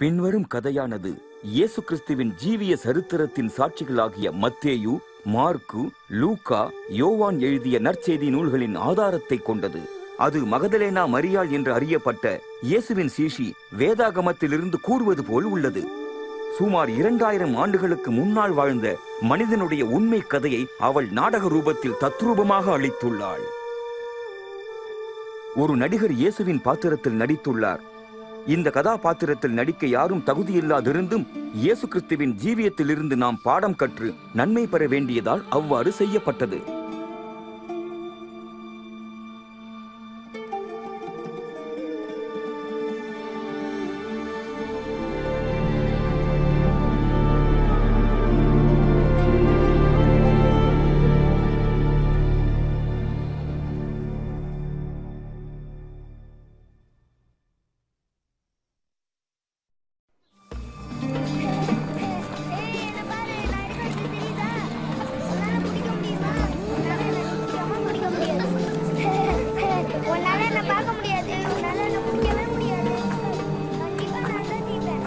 பின்வரும் கதையானது இயேசு கிறிஸ்துவின் ஜீவிய சரித்திரத்தின் சாட்சிகளாகிய மத்தேயு மார்க்கு லூக்கா யோவான் எழுதிய நற்செய்தி நூல்களின் ஆதாரத்தை கொண்டது அது மகதலேனா மரியாள் என்று அறியப்பட்ட இயேசுவின் சீஷி வேதாகமத்திலிருந்து கூறுவது போல் உள்ளது சுமார் இரண்டாயிரம் ஆண்டுகளுக்கு முன்னால் வாழ்ந்த மனிதனுடைய உண்மை கதையை அவள் நாடக ரூபத்தில் தத்ரூபமாக அளித்துள்ளாள் ஒரு நடிகர் இயேசுவின் பாத்திரத்தில் நடித்துள்ளார் இந்த கதாபாத்திரத்தில் நடிக்க யாரும் தகுதியில்லாதிருந்தும் இயேசு கிறிஸ்துவின் ஜீவியத்திலிருந்து நாம் பாடம் கற்று நன்மை பெற வேண்டியதால் அவ்வாறு செய்யப்பட்டது ஏய், என்னை பாரு, நான் இருக்கிறது தெரியுதா? உன்னால பிடிக்க முடியுமா? உன்னால என்னை பிடிக்காம பிடிக்க முடியாது. உன்னால என்னை பார்க்க முடியாது. உன்னால என்னை பிடிக்கவே முடியாது. கண்டிப்பா நான் தான் ஜெயிப்பேன்.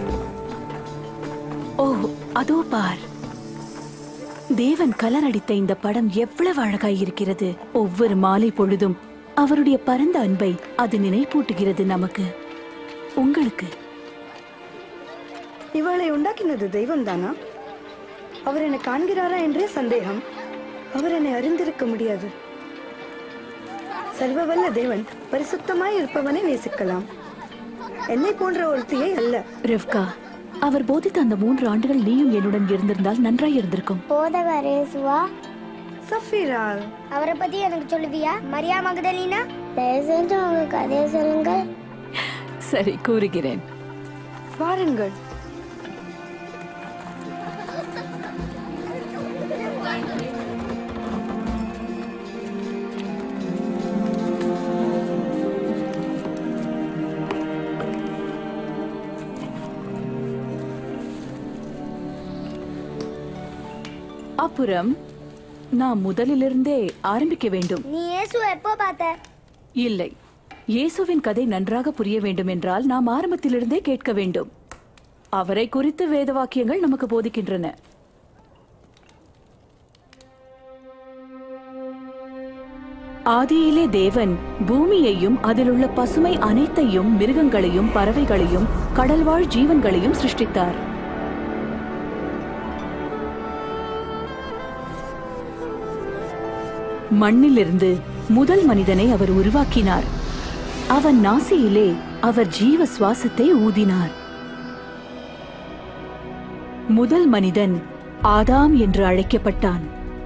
ஓ அதோ பார் தேவன் கலரடித்த இந்த படம் எவ்வளவு அழகாய் இருக்கிறது ஒவ்வொரு மாலை பொழுதும் அவருடைய பரந்த அன்பை அது நினைப்பூட்டுகிறது நமக்கு உங்களுக்கு இவளை உண்டாக்கினது தெய்வம் தானா அவர் என்னை காண்கிறாரா என்றே சந்தேகம் அவர் என்னை அறிந்திருக்க முடியாது சர்வவல்ல தேவன் பரிசுத்தமாய் இருப்பவனை நேசிக்கலாம் என்னை போன்ற ஒருத்தியை அல்ல ரெவ்கா அவர் போதித்த அந்த மூன்று ஆண்டுகள் நீயும் என்னுடன் இருந்திருந்தால் நன்றாய் இருந்திருக்கும் போதகர் இயேசுவா சஃபீரா அவரை பத்தி எனக்கு சொல்லுவியா மரியா மகதலினா தயவு செஞ்சு உங்க கதையை சொல்லுங்கள் சரி கூறுகிறேன் வாருங்கள் அப்புறம் நான் முதலிலிருந்தே ஆரம்பிக்க வேண்டும் நீ இயேசுவை எப்போ பார்த்த இல்லை இயேசுவின் கதை நன்றாக புரிய வேண்டும் என்றால் நாம் ஆரம்பத்திலிருந்தே கேட்க வேண்டும் அவரை குறித்து வேத வாக்கியங்கள் நமக்கு போதிக்கின்றன ஆதியிலே தேவன் பூமியையும் அதிலுள்ள பசுமை அனைத்தையும் மிருகங்களையும் பறவைகளையும் கடல்வாழ் ஜீவன்களையும் சிருஷ்டித்தார் மண்ணிலிருந்து முதல் மனிதனை அவர் உருவாக்கினார் அவன் நாசியிலே அவர் ஜீவ சுவாசத்தை ஊதினார் முதல் மனிதன் ஆதாம் என்று அழைக்கப்பட்டான்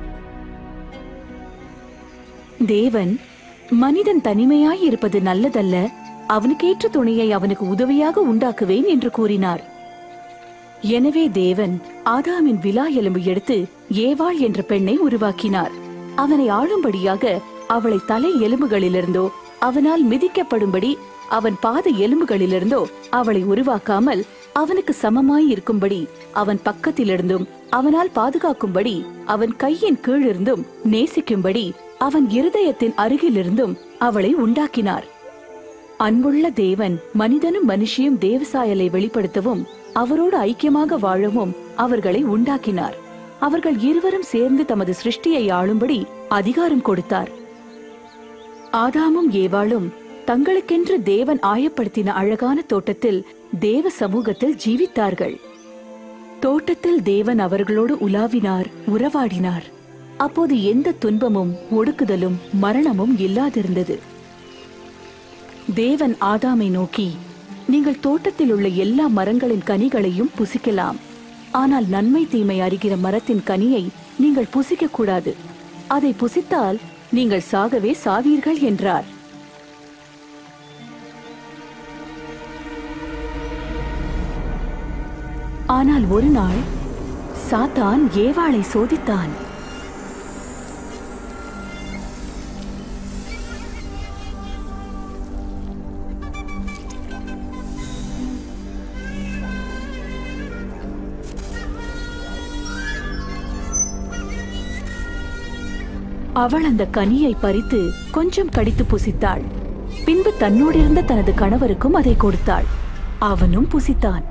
தேவன் மனிதன் தனிமையாய் இருப்பது நல்லதல்ல அவனுக்கேற்ற துணையை அவனுக்கு உதவியாக உண்டாக்குவேன் என்று கூறினார் எனவே தேவன் ஆதாமின் விலா எலும்பு எடுத்து ஏவாள் என்ற பெண்ணை உருவாக்கினார் அவனை ஆளும்படியாக அவளை தலை எலும்புகளிலிருந்தோ அவனால் மிதிக்கப்படும்படி அவன் பாத எலும்புகளிலிருந்தோ அவளை உருவாக்காமல் அவனுக்கு சமமாய் இருக்கும்படி அவன் பக்கத்திலிருந்தும் அவனால் பாதுகாக்கும்படி அவன் கையின் கீழிருந்தும் நேசிக்கும்படி அவன் இருதயத்தின் அருகிலிருந்தும் அவளை உண்டாக்கினார் அன்புள்ள தேவன் மனிதனும் மனுஷியும் தேவசாயலை வெளிப்படுத்தவும் அவரோடு ஐக்கியமாக வாழவும் அவர்களை உண்டாக்கினார் அவர்கள் இருவரும் சேர்ந்து தமது சிருஷ்டியை ஆளும்படி அதிகாரம் கொடுத்தார் ஆதாமும் ஏவாளும் தங்களுக்கென்று தேவன் ஆயப்படுத்தின அழகான தோட்டத்தில் தேவ சமூகத்தில் ஜீவித்தார்கள் தோட்டத்தில் தேவன் அவர்களோடு உலாவினார் உறவாடினார் அப்போது எந்த துன்பமும் ஒடுக்குதலும் மரணமும் இல்லாதிருந்தது தேவன் ஆதாமை நோக்கி நீங்கள் தோட்டத்தில் உள்ள எல்லா மரங்களின் கனிகளையும் புசிக்கலாம் ஆனால் நன்மை தீமை அறிகிற மரத்தின் கனியை நீங்கள் புசிக்க கூடாது அதை புசித்தால் நீங்கள் சாகவே சாவீர்கள் என்றார் ஆனால் ஒரு நாள் சாத்தான் ஏவாளை சோதித்தான் அவள் அந்த கனியை பறித்து கொஞ்சம் கடித்து புசித்தாள் பின்பு தன்னோடிருந்த தனது கணவருக்கும் அதை கொடுத்தாள் அவனும் புசித்தான்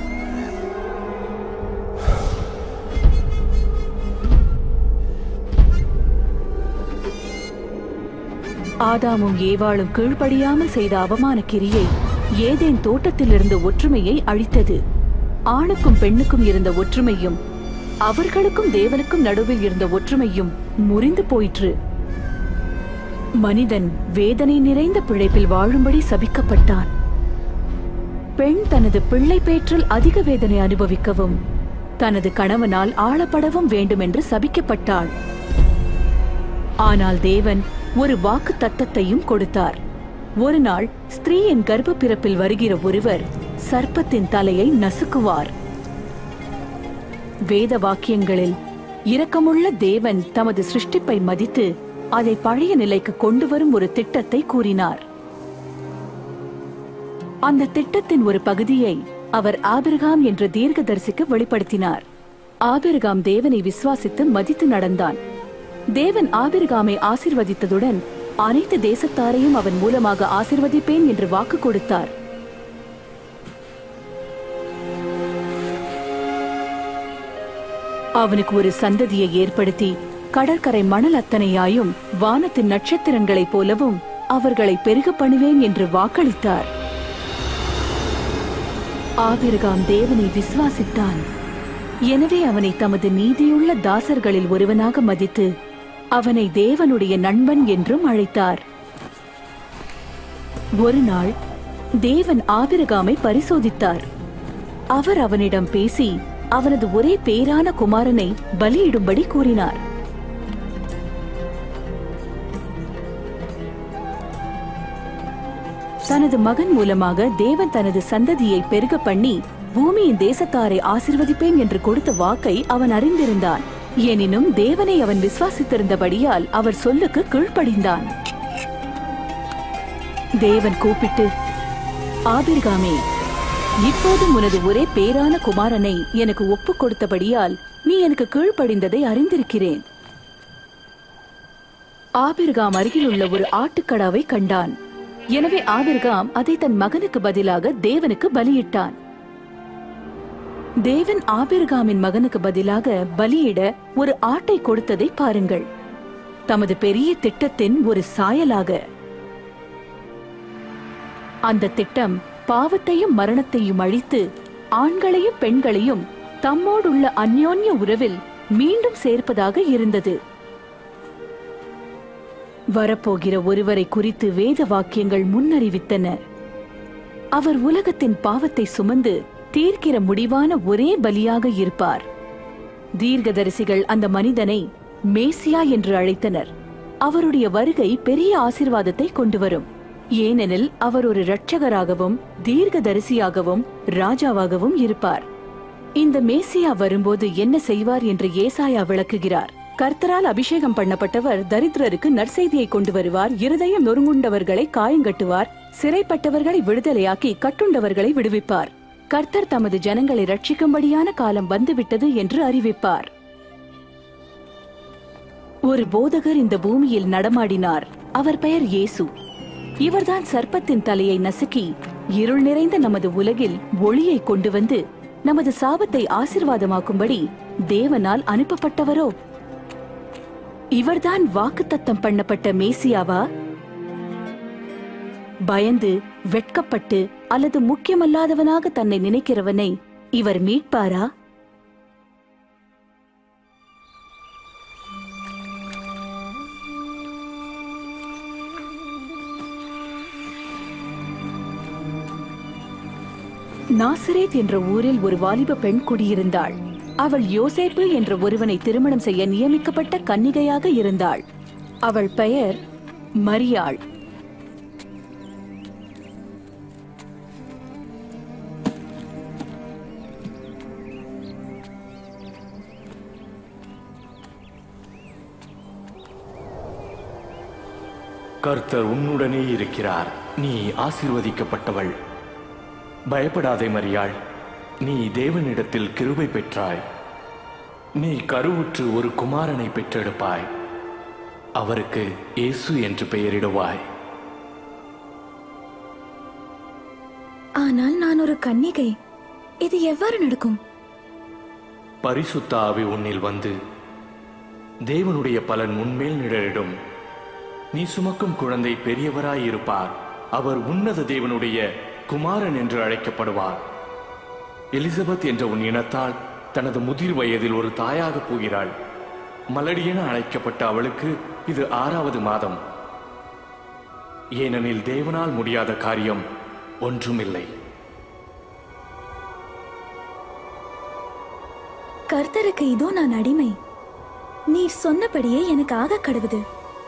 ஆதாமும் ஏவாளும் கீழ்ப்படியாமல் செய்த அவமான கிரியை ஏதேன் தோட்டத்தில் இருந்த ஒற்றுமையை அழித்தது ஆணுக்கும் பெண்ணுக்கும் இருந்த ஒற்றுமையும் அவர்களுக்கும் தேவனுக்கும் நடுவில் இருந்த ஒற்றுமையும் முறிந்து போயிற்று மனிதன் வேதனை நிறைந்த பிழைப்பில் வாழும்படி சபிக்கப்பட்டான் பெண் தனது பிள்ளை பேற்றில் அதிக வேதனை அனுபவிக்கவும் தனது கணவனால் ஆளப்படவும் வேண்டும் என்று சபிக்கப்பட்டாள் ஆனால் தேவன் ஒரு வாக்கு தத்தத்தையும் கொடுத்தார் ஒரு நாள் ஸ்திரீயின் கர்ப்ப பிறப்பில் வருகிற ஒருவர் சர்ப்பத்தின் தலையை நசுக்குவார் வேத வாக்கியங்களில் இரக்கமுள்ள தேவன் தமது சிருஷ்டிப்பை மதித்து அதை பழைய நிலைக்கு கொண்டு வரும் ஒரு திட்டத்தை கூறினார் அந்த திட்டத்தின் ஒரு பகுதியை அவர் ஆபிரகாம் என்ற தீர்க்கதரிசிக்கு வெளிப்படுத்தினார் ஆபிரகாம் தேவனை விசுவாசித்து மதித்து நடந்தான் தேவன் ஆபிரகாமை ஆசிர்வதித்ததுடன் அனைத்து தேசத்தாரையும் அவன் மூலமாக ஆசிர்வதிப்பேன் என்று வாக்கு கொடுத்தார் அவனுக்கு ஒரு சந்ததியை ஏற்படுத்தி கடற்கரை மணல் அத்தனையாயும் வானத்தின் நட்சத்திரங்களைப் போலவும் அவர்களை பெருக பண்ணுவேன் என்று வாக்களித்தார் ஆபிரகாம் தேவனை விசுவாசித்தான் எனவே அவனை தமது நீதியுள்ள தாசர்களில் ஒருவனாக மதித்து அவனை தேவனுடைய நண்பன் என்றும் அழைத்தார் ஒரு நாள் தேவன் ஆபிரகாமை பரிசோதித்தார் அவர் அவனிடம் பேசி அவனது ஒரே பேரான குமாரனை பலியிடும்படி கூறினார் தனது மகன் மூலமாக தேவன் தனது சந்ததியை பெருக பண்ணி பூமியின் தேசத்தாரை ஆசிர்வதிப்பேன் என்று கொடுத்த வாக்கை அவன் அறிந்திருந்தான் எனினும் தேவனை அவன் விசுவாசித்திருந்தபடியால் அவர் சொல்லுக்கு கீழ்ப்படிந்தான் தேவன் கூப்பிட்டு ஆபிர்காமே இப்போதும் உனது ஒரே பேரான குமாரனை எனக்கு ஒப்புக் கொடுத்தபடியால் நீ எனக்கு கீழ்ப்படிந்ததை அறிந்திருக்கிறேன் ஆபிர்காம் அருகில் உள்ள ஒரு ஆட்டுக்கடாவை கண்டான் எனவே ஆபிர்காம் அதை தன் மகனுக்கு பதிலாக தேவனுக்கு பலியிட்டான் தேவன் ஆபிர்காமின் மகனுக்கு பதிலாக பலியிட ஒரு ஆட்டை கொடுத்ததை பாருங்கள் தமது பெரிய திட்டத்தின் ஒரு சாயலாக அந்த திட்டம் பாவத்தையும் மரணத்தையும் அழித்து ஆண்களையும் பெண்களையும் தம்மோடுள்ள அந்யோன்ய உறவில் மீண்டும் சேர்ப்பதாக இருந்தது வரப்போகிற ஒருவரை குறித்து வேத வாக்கியங்கள் முன்னறிவித்தன அவர் உலகத்தின் பாவத்தை சுமந்து தீர்க்கிற முடிவான ஒரே பலியாக இருப்பார் தீர்க்கதரிசிகள் அந்த மனிதனை மேசியா என்று அழைத்தனர் அவருடைய வருகை பெரிய ஆசிர்வாதத்தை கொண்டு வரும் ஏனெனில் அவர் ஒரு இரட்சகராகவும் தீர்க்கதரிசியாகவும் ராஜாவாகவும் இருப்பார் இந்த மேசியா வரும்போது என்ன செய்வார் என்று ஏசாயா விளக்குகிறார் கர்த்தரால் அபிஷேகம் பண்ணப்பட்டவர் தரித்திரருக்கு நற்செய்தியை கொண்டு வருவார் இருதயம் நொறுங்குண்டவர்களை காயங்கட்டுவார் சிறைப்பட்டவர்களை விடுதலையாக்கி கட்டுண்டவர்களை விடுவிப்பார் கர்த்தர் தமது ஜனங்களை ரட்சிக்கும்படியான காலம் வந்துவிட்டது என்று அறிவிப்பார் ஒரு போதகர் இந்த பூமியில் நடமாடினார் அவர் பெயர் இயேசு இவர்தான் சர்ப்பத்தின் தலையை நசுக்கி இருள் நிறைந்த நமது உலகில் ஒளியை கொண்டு வந்து நமது சாபத்தை ஆசிர்வாதமாக்கும்படி தேவனால் அனுப்பப்பட்டவரோ இவர்தான் வாக்குத்தத்தம் பண்ணப்பட்ட மேசியாவா பயந்து வெட்கப்பட்டு அல்லது முக்கியமல்லாதவனாக தன்னை நினைக்கிறவனை இவர் மீட்பாரா நாசரேத் என்ற ஊரில் ஒரு வாலிப பெண் குடியிருந்தாள் அவள் யோசேப்பு என்ற ஒருவனை திருமணம் செய்ய நியமிக்கப்பட்ட கன்னிகையாக இருந்தாள் அவள் பெயர் மரியாள் கர்த்தர் உன்னுடனே இருக்கிறார் நீ ஆசீர்வதிக்கப்பட்டவள் பயப்படாதே மரியாள் நீ தேவனிடத்தில் கிருபை பெற்றாய் நீ கருவுற்று ஒரு குமாரனை பெற்றெடுப்பாய் அவருக்கு இயேசு என்று பெயரிடுவாய் ஆனால் நான் ஒரு கன்னிகை இது எவ்வாறு நடக்கும் பரிசுத்த ஆவி உன்னில் வந்து தேவனுடைய பலன் உன்மேல் நிழலிடும் நீ சுமக்கும் குழந்தை பெரியவராயிருப்பார் அவர் உன்னத தேவனுடைய குமாரன் என்று அழைக்கப்படுவார் எலிசபெத் என்ற உன் இனத்தால் தனது முதிர் வயதில் ஒரு தாயாக போகிறாள் மலடியென அழைக்கப்பட்ட அவளுக்கு இது ஆறாவது மாதம் ஏனெனில் தேவனால் முடியாத காரியம் ஒன்றுமில்லை கர்த்தருக்கு இதோ நான் அடிமை நீர் சொன்னபடியே எனக்கு ஆக கடவுது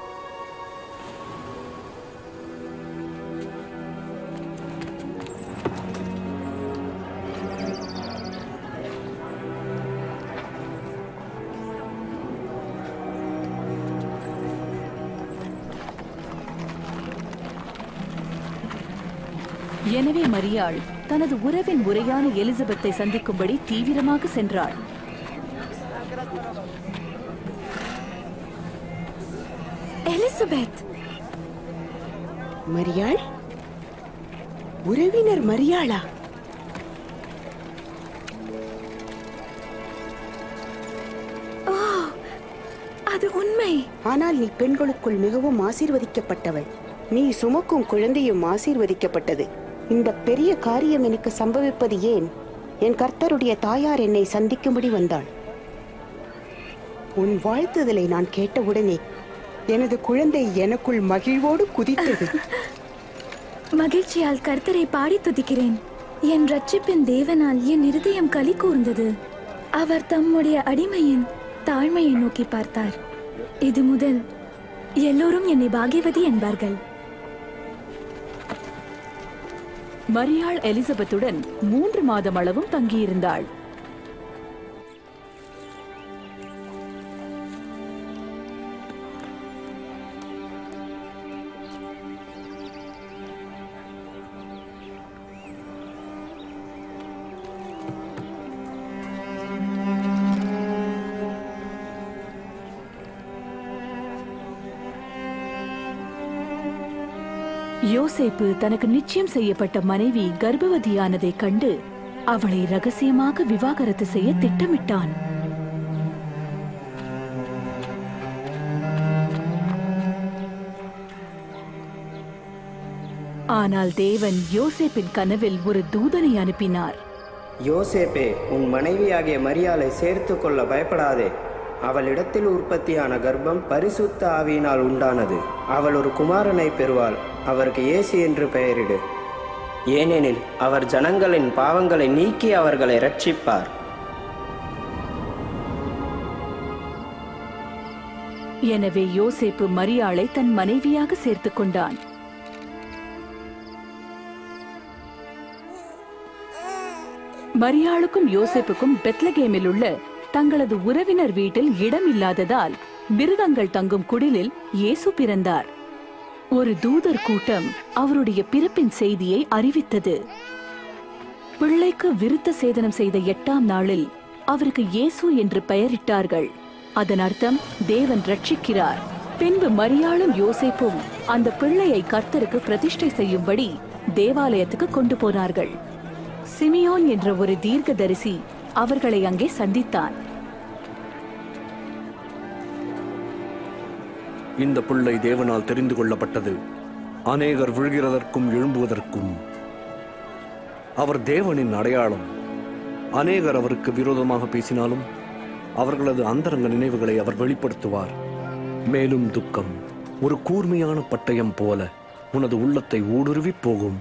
எனவே மரியாள் தனது உறவின் உரையான எலிசபெத்தை சந்திக்கும்படி தீவிரமாக சென்றாள் எலிசபெத் மரியாள் உறவினர் மரியாளா ஓ அது உண்மை ஆனால் நீ பெண்களுக்குள் மிகவும் ஆசீர்வதிக்கப்பட்டவள் நீ சுமக்கும் குழந்தையும் ஆசீர்வதிக்கப்பட்டது இந்த பெரிய காரியம் எனக்கு சம்பவிப்பது ஏன் என் கர்த்தருடைய தாயார் என்னை சந்திக்கும்படி வந்தாள் உன் வாழ்த்துதலை நான் கேட்டவுடனே எனது குழந்தை எனக்குள் மகிழ்வோடு குதித்தது மகிழ்ச்சியால் கர்த்தரை பாடி துதிக்கிறேன் என் ரட்சிப்பின் தேவனால் என் இருதயம் களி கூர்ந்தது அவர் தம்முடைய அடிமையின் தாழ்மையை நோக்கி பார்த்தார் இது முதல் எல்லோரும் என்னை பாகியவதி என்பார்கள் மரியாள் எலிசபெத்துடன் மூன்று மாதம் அளவும் தங்கியிருந்தாள் யோசேப்பு தனக்கு நிச்சயம் செய்யப்பட்ட மனைவி கர்ப்பவதியானதைக் கண்டு அவளை ரகசியமாக விவாகரத்து செய்ய திட்டமிட்டான் ஆனால் தேவன் யோசேப்பின் கனவில் ஒரு தூதனை அனுப்பினார் யோசேப்பே உன் மனைவியாகிய மரியாளை சேர்த்து கொள்ள பயப்படாதே அவளிடத்தில் உற்பத்தியான கர்ப்பம் பரிசுத்த ஆவியினால் உண்டானது அவள் ஒரு குமாரனை பெறுவாள் அவருக்கு இயேசு என்று பெயரிடு ஏனெனில் அவர் ஜனங்களின் பாவங்களை நீக்கி அவர்களை ரட்சிப்பார் எனவே யோசேப்பு மரியாளை தன் மனைவியாக சேர்த்துக் கொண்டான் மரியாளுக்கும் யோசேப்புக்கும் பெத்லகேமில் உள்ள தங்களது உறவினர் வீட்டில் இடம் இல்லாததால் மிருகங்கள் தங்கும் குடிலில் இயேசு பிறந்தார் ஒரு தூதர் கூட்டம் அவருடைய பிறப்பின் செய்தியை அறிவித்தது பிள்ளைக்கு விருத்த சேதனம் செய்த எட்டாம் நாளில் அவருக்கு இயேசு என்று பெயரிட்டார்கள் அதன் அர்த்தம் தேவன் ரட்சிக்கிறார் பின்பு மரியாளும் யோசேப்பும் அந்த பிள்ளையை கர்த்தருக்கு பிரதிஷ்டை செய்யும்படி தேவாலயத்துக்கு கொண்டு போனார்கள் சிமியோன் என்ற ஒரு தீர்க்கதரிசி அவர்களை அங்கே சந்தித்தான் இந்த பிள்ளை தேவனால் தெரிந்து கொள்ளப்பட்டது அநேகர் விழுகிறதற்கும் எழும்புவதற்கும் அவர் தேவனின் அடையாளம் அநேகர் அவருக்கு விரோதமாக பேசினாலும் அவர்களது அந்தரங்க நினைவுகளை அவர் வெளிப்படுத்துவார் மேலும் துக்கம் ஒரு கூர்மையான பட்டயம் போல உனது உள்ளத்தை ஊடுருவிப் போகும்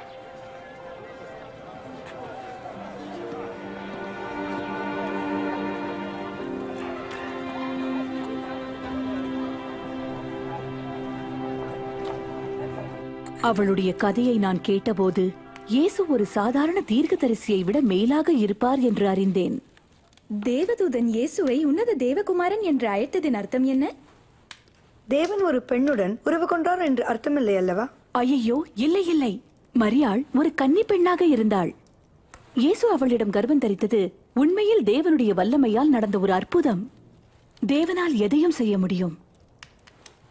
அவளுடைய கதையை நான் கேட்டபோது இயேசு ஒரு சாதாரண தீர்க்கதரிசியை விட மேலாக இருப்பார் என்று அறிந்தேன் தேவதூதன் இயேசுவை உன்னத தேவகுமாரன் என்று அழைத்ததின் அர்த்தம் என்ன தேவன் ஒரு பெண்ணுடன் உறவு கொண்டார் என்று அர்த்தமில்லை அல்லவா ஐயோ இல்லை இல்லை மரியாள் ஒரு கன்னி பெண்ணாக இருந்தாள் இயேசு அவளிடம் கர்ப்பம் தரித்தது உண்மையில் தேவனுடைய வல்லமையால் நடந்த ஒரு அற்புதம் தேவனால் எதையும் செய்ய முடியும்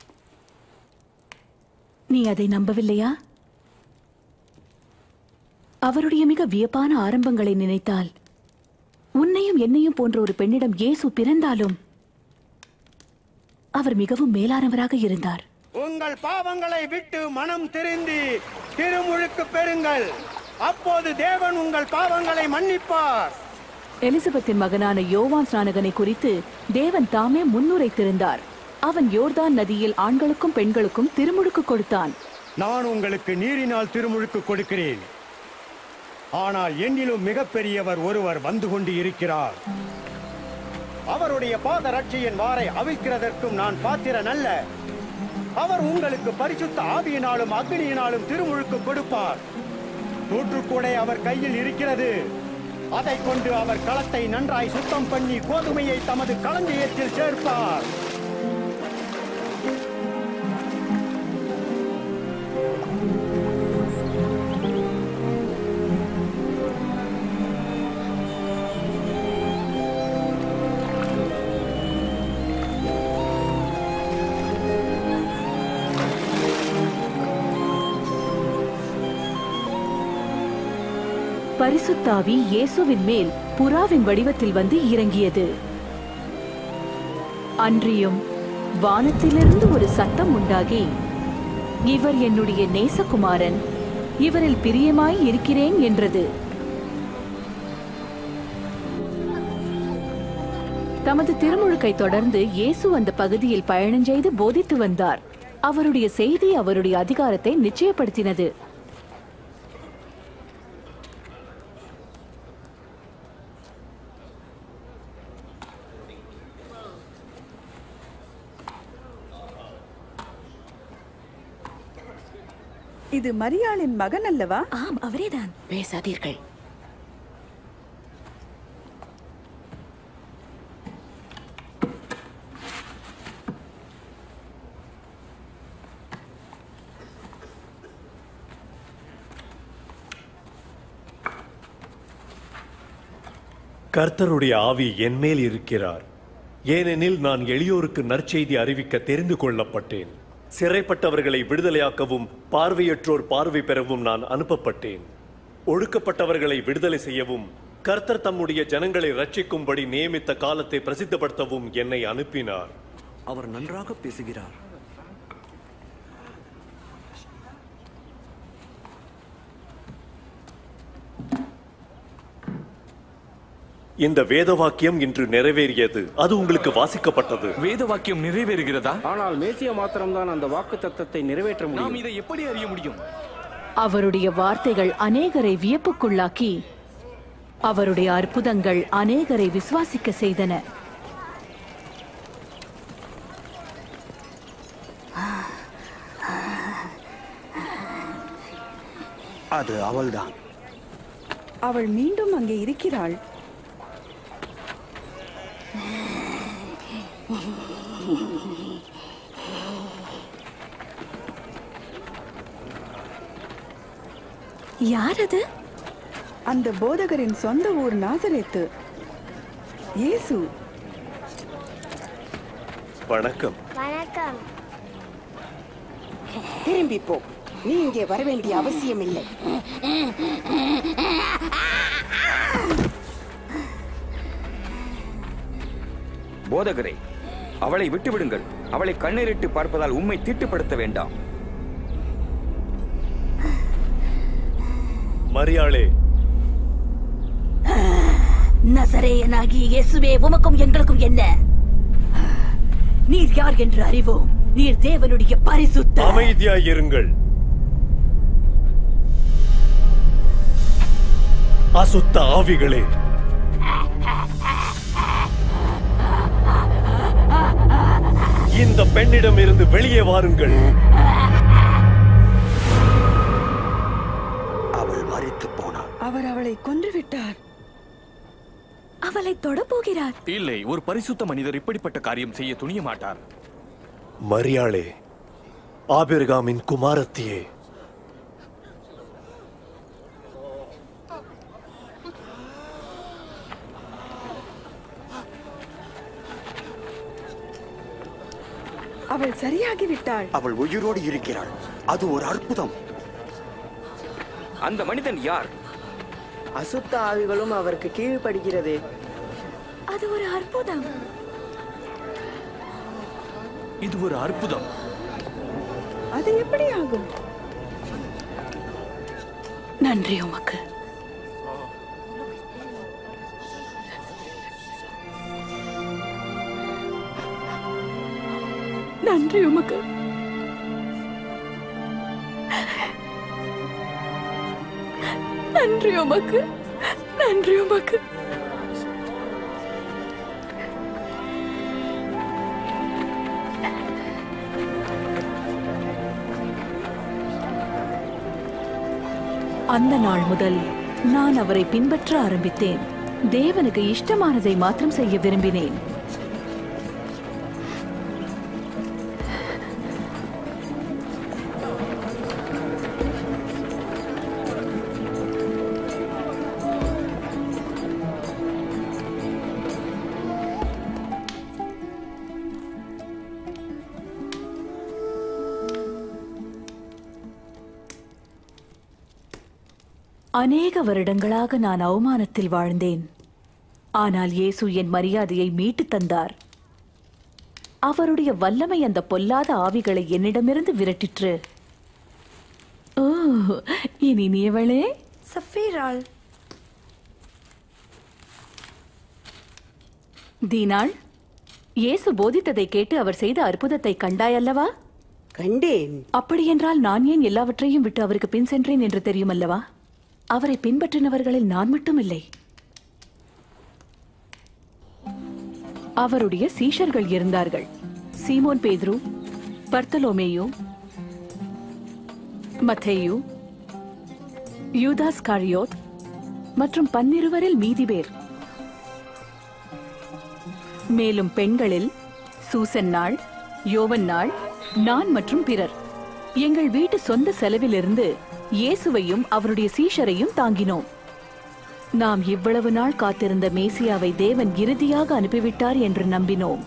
நீ அதை நம்பவில்லையா அவருடைய மிக வியப்பான ஆரம்பங்களை நினைத்தால் உன்னையும் என்னையும் போன்ற ஒரு பெண்ணிடம் இயேசு பிறந்தாலும் அவர் மிகவும் மேலானவராக இருந்தார் உங்கள் பாவங்களை விட்டு மனம் திருந்தி திருமுழுக்கு பெறுங்கள் அப்போது தேவன் உங்கள் பாவங்களை மன்னிப்பார் எலிசபெத்தின் மகனான யோவான் ஸ்நானகனை குறித்து தேவன் தாமே முன்னுரைத்திருந்தார் அவன் யோர்தான் நதியில் ஆண்களுக்கும் பெண்களுக்கும் திருமுழுக்கு கொடுத்தான் நான் உங்களுக்கு நீரினால் திருமுழுக்கு கொடுக்கிறேன் ஆனால் என்னிலும் மிகப்பெரியவர் ஒருவர் வந்து கொண்டு இருக்கிறார் அவருடைய பாதரட்சியின் வாரை அவிழ்க்கிறதற்கும் நான் பாத்திரன் அல்ல அவர் உங்களுக்கு பரிசுத்த ஆவியினாலும் அக்னியினாலும் திருமுழுக்கு கொடுப்பார் தூற்றுக்கூடை அவர் கையில் இருக்கிறது அதை கொண்டு அவர் களத்தை நன்றாய் சுத்தம் பண்ணி கோதுமையை தமது களஞ்சியத்தில் சேர்ப்பார் பரிசுத்தாவி இயேசுவின் மேல் புறாவின் வடிவத்தில் வந்து இறங்கியது அன்றியும் வானத்திலிருந்து ஒரு சத்தம் உண்டாகி இவர் என்னுடைய நேசகுமாரன் இவரில் பிரியமாய் இருக்கிறேன் என்றது தமது திருமுழுக்கை தொடர்ந்து இயேசு அந்த பகுதியில் பயணஞ்செய்து போதித்து வந்தார் அவருடைய செய்தி அவருடைய அதிகாரத்தை நிச்சயப்படுத்தினது இது மரியாளின் மகன் அல்லவா ஆம் அவரேதான் பேசாதீர்கள் கர்த்தருடைய ஆவி என்மேல் இருக்கிறார் ஏனெனில் நான் எளியோருக்கு நற்செய்தி அறிவிக்க தெரிந்து கொள்ளப்பட்டேன் சிறைப்பட்டவர்களை விடுதலையாக்கவும் பார்வையற்றோர் பார்வை பெறவும் நான் அனுப்பப்பட்டேன் ஒடுக்கப்பட்டவர்களை விடுதலை செய்யவும் கர்த்தர் தம்முடைய ஜனங்களை ரட்சிக்கும்படி நியமித்த காலத்தை பிரசித்தப்படுத்தவும் என்னை அனுப்பினார் அவர் நன்றாக பேசுகிறார் இந்த வேத வாக்கியம் இன்று நிறைவேறியது அது உங்களுக்கு வாசிக்கப்பட்டது வேத வாக்கியம் நிறைவேறுகிறதா ஆனால் மேசியா மாத்திரம்தான் அந்த வாக்கு தத்தத்தை நிறைவேற்ற நாம் முடியும் இதை எப்படி அறிய முடியும் அவருடைய வார்த்தைகள் அநேகரை வியப்புக்குள்ளாக்கி அவருடைய அற்புதங்கள் அநேகரை விசுவாசிக்க செய்தன அது அவள்தான் அவள் மீண்டும் அங்கே இருக்கிறாள் யார் அது அந்த போதகரின் சொந்த ஊர் நாசரேத்து இயேசு வணக்கம் வணக்கம் திரும்பி போ நீ இங்கே வர வேண்டிய அவசியம் இல்லை போதகரே அவளை விட்டுவிடுங்கள் அவளை கண்ணீரிட்டு பார்ப்பதால் உம்மை தீட்டுப்படுத்த வேண்டாம் மரியாளே நசரேயனாகிய இயேசுவே உமக்கும் எங்களுக்கும் என்ன நீர் யார் என்று அறிவோம் நீர் தேவனுடைய பரிசுத்த அமைதியாயிருங்கள் அசுத்த ஆவிகளே இந்த பெண்ணிடம் இருந்து வெளியே வாருங்கள் அவள் மறித்து போனாள் அவர் அவளை கொன்று விட்டார் அவளை தொட போகிறார் இல்லை ஒரு பரிசுத்த மனிதர் இப்படிப்பட்ட காரியம் செய்ய துணிய மாட்டார் மரியாளே ஆபிரகாமின் குமாரத்தியே அவள் சரியாகி விட்டாள் அவள் உயிரோடு இருக்கிறாள் அது ஒரு அற்புதம் அந்த மனிதன் யார் அசுத்த ஆவிகளும் அவருக்கு கீழ்ப்படுகிறது அது ஒரு அற்புதம் இது ஒரு அற்புதம் அது எப்படி ஆகும் நன்றி உமக்கு நன்றி உமக்கு நன்றி உமக்கு நன்றி உமக்கு அந்த நாள் முதல் நான் அவரை பின்பற்ற ஆரம்பித்தேன் தேவனுக்கு இஷ்டமானதை மாத்திரம் செய்ய விரும்பினேன் அநேக வருடங்களாக நான் அவமானத்தில் வாழ்ந்தேன் ஆனால் இயேசு என் மரியாதையை மீட்டுத் தந்தார் அவருடைய வல்லமை அந்த பொல்லாத ஆவிகளை என்னிடமிருந்து விரட்டிற்று ஓ இனி நீவளே சஃபீராள் தீனாள் இயேசு போதித்ததை கேட்டு அவர் செய்த அற்புதத்தை கண்டாயல்லவா கண்டேன் அப்படியென்றால் நான் ஏன் எல்லாவற்றையும் விட்டு அவருக்கு பின் சென்றேன் என்று தெரியுமல்லவா அவரை பின்பற்றினவர்களில் நான் மட்டும் இல்லை அவருடைய சீஷர்கள் இருந்தார்கள் சீமோன் பேதுரு பர்த்தலோமேயு மத்தேயு யூதாஸ் காரியோத் மற்றும் பன்னிருவரில் மீதி பேர் மேலும் பெண்களில் சூசன் நாள் யோவன் நாள் நான் மற்றும் பிறர் எங்கள் வீட்டு சொந்த செலவிலிருந்து இயேசுவையும் அவருடைய சீஷரையும் தாங்கினோம் நாம் இவ்வளவு நாள் காத்திருந்த மேசியாவை தேவன் இறுதியாக அனுப்பிவிட்டார் என்று நம்பினோம்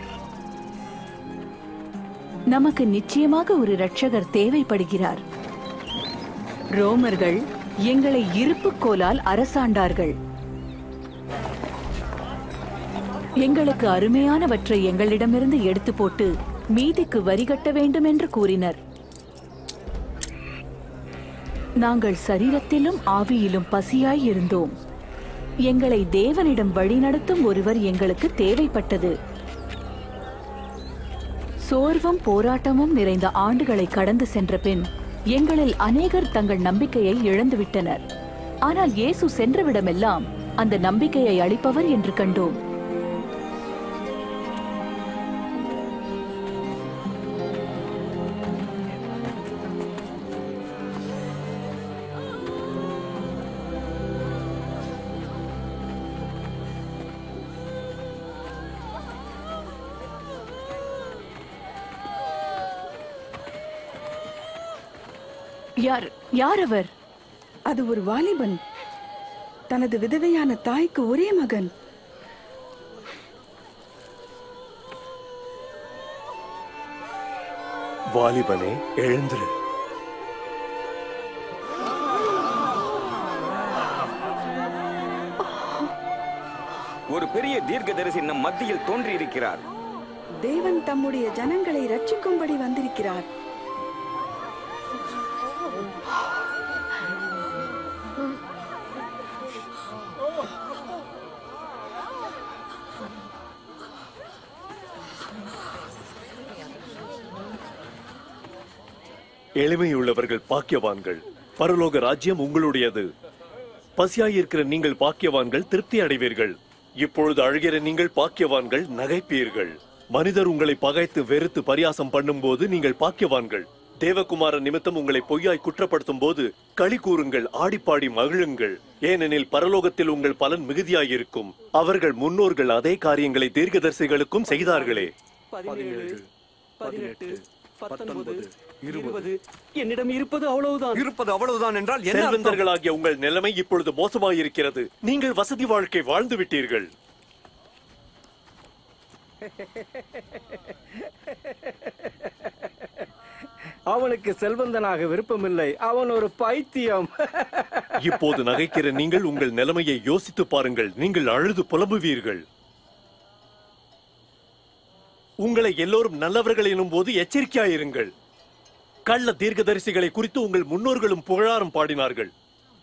நமக்கு நிச்சயமாக ஒரு இரட்சகர் தேவைப்படுகிறார் ரோமர்கள் எங்களை இருப்புக்கோலால் அரசாண்டார்கள் எங்களுக்கு அருமையானவற்றை எங்களிடமிருந்து எடுத்து போட்டு மீதிக்கு வரி கட்ட வேண்டும் என்று கூறினர் நாங்கள் சரீரத்திலும் ஆவியிலும் பசியாய் இருந்தோம் எங்களை தேவனிடம் வழிநடத்தும் ஒருவர் எங்களுக்கு தேவைப்பட்டது சோர்வும் போராட்டமும் நிறைந்த ஆண்டுகளை கடந்து சென்ற பின் எங்களில் அநேகர் தங்கள் நம்பிக்கையை இழந்துவிட்டனர் ஆனால் இயேசு சென்றவிடமெல்லாம் அந்த நம்பிக்கையை அளிப்பவர் என்று கண்டோம் யார் யார் அவர் அது ஒரு வாலிபன் தனது விதவையான தாய்க்கு ஒரே மகன் வாலிபனே எழுந்திரு ஒரு பெரிய தீர்க்கதரிசி நம் மத்தியில் தோன்றியிருக்கிறார் தேவன் தம்முடைய ஜனங்களை ரட்சிக்கும்படி வந்திருக்கிறார் எளிமையுள்ளவர்கள் பாக்கியவான்கள் பரலோக ராஜ்யம் உங்களுடையது பசியாயிருக்கிற நீங்கள் பாக்கியவான்கள் திருப்தி அடைவீர்கள் இப்பொழுது அழுகிற நீங்கள் பாக்கியவான்கள் நகைப்பீர்கள் மனிதர் உங்களை பகைத்து வெறுத்து பரியாசம் பண்ணும்போது நீங்கள் பாக்கியவான்கள் தேவகுமாரன் நிமித்தம் உங்களை பொய்யாய் குற்றப்படுத்தும் போது களி கூறுங்கள் ஆடிப்பாடி மகிழுங்கள் ஏனெனில் பரலோகத்தில் உங்கள் பலன் மிகுதியாயிருக்கும் அவர்கள் முன்னோர்கள் அதே காரியங்களை தீர்க்கதரிசிகளுக்கும் செய்தார்களே பதினேழு பதினெட்டு பத்தொன்பது இருபது என்னிடம் இருப்பது அவ்வளவுதான் இருப்பது அவ்வளவுதான் என்றால் என்ன அர்த்தம்? செல்வந்தர்களாகிய உங்கள் நிலைமை இப்பொழுது மோசமாயிருக்கிறது நீங்கள் வசதி வாழ்க்கை வாழ்ந்து விட்டீர்கள் அவனுக்கு செல்வந்தனாக விருப்பமில்லை அவன் ஒரு பைத்தியம் இப்போது நகைக்கிற நீங்கள் உங்கள் நிலைமையை யோசித்து பாருங்கள் நீங்கள் அழுது புலம்புவீர்கள் உங்களை எல்லோரும் நல்லவர்கள் எனும் போது எச்சரிக்கையாயிருங்கள் கள்ள தீர்க்கதரிசிகளை குறித்து உங்கள் முன்னோர்களும் புகழாரம் பாடினார்கள்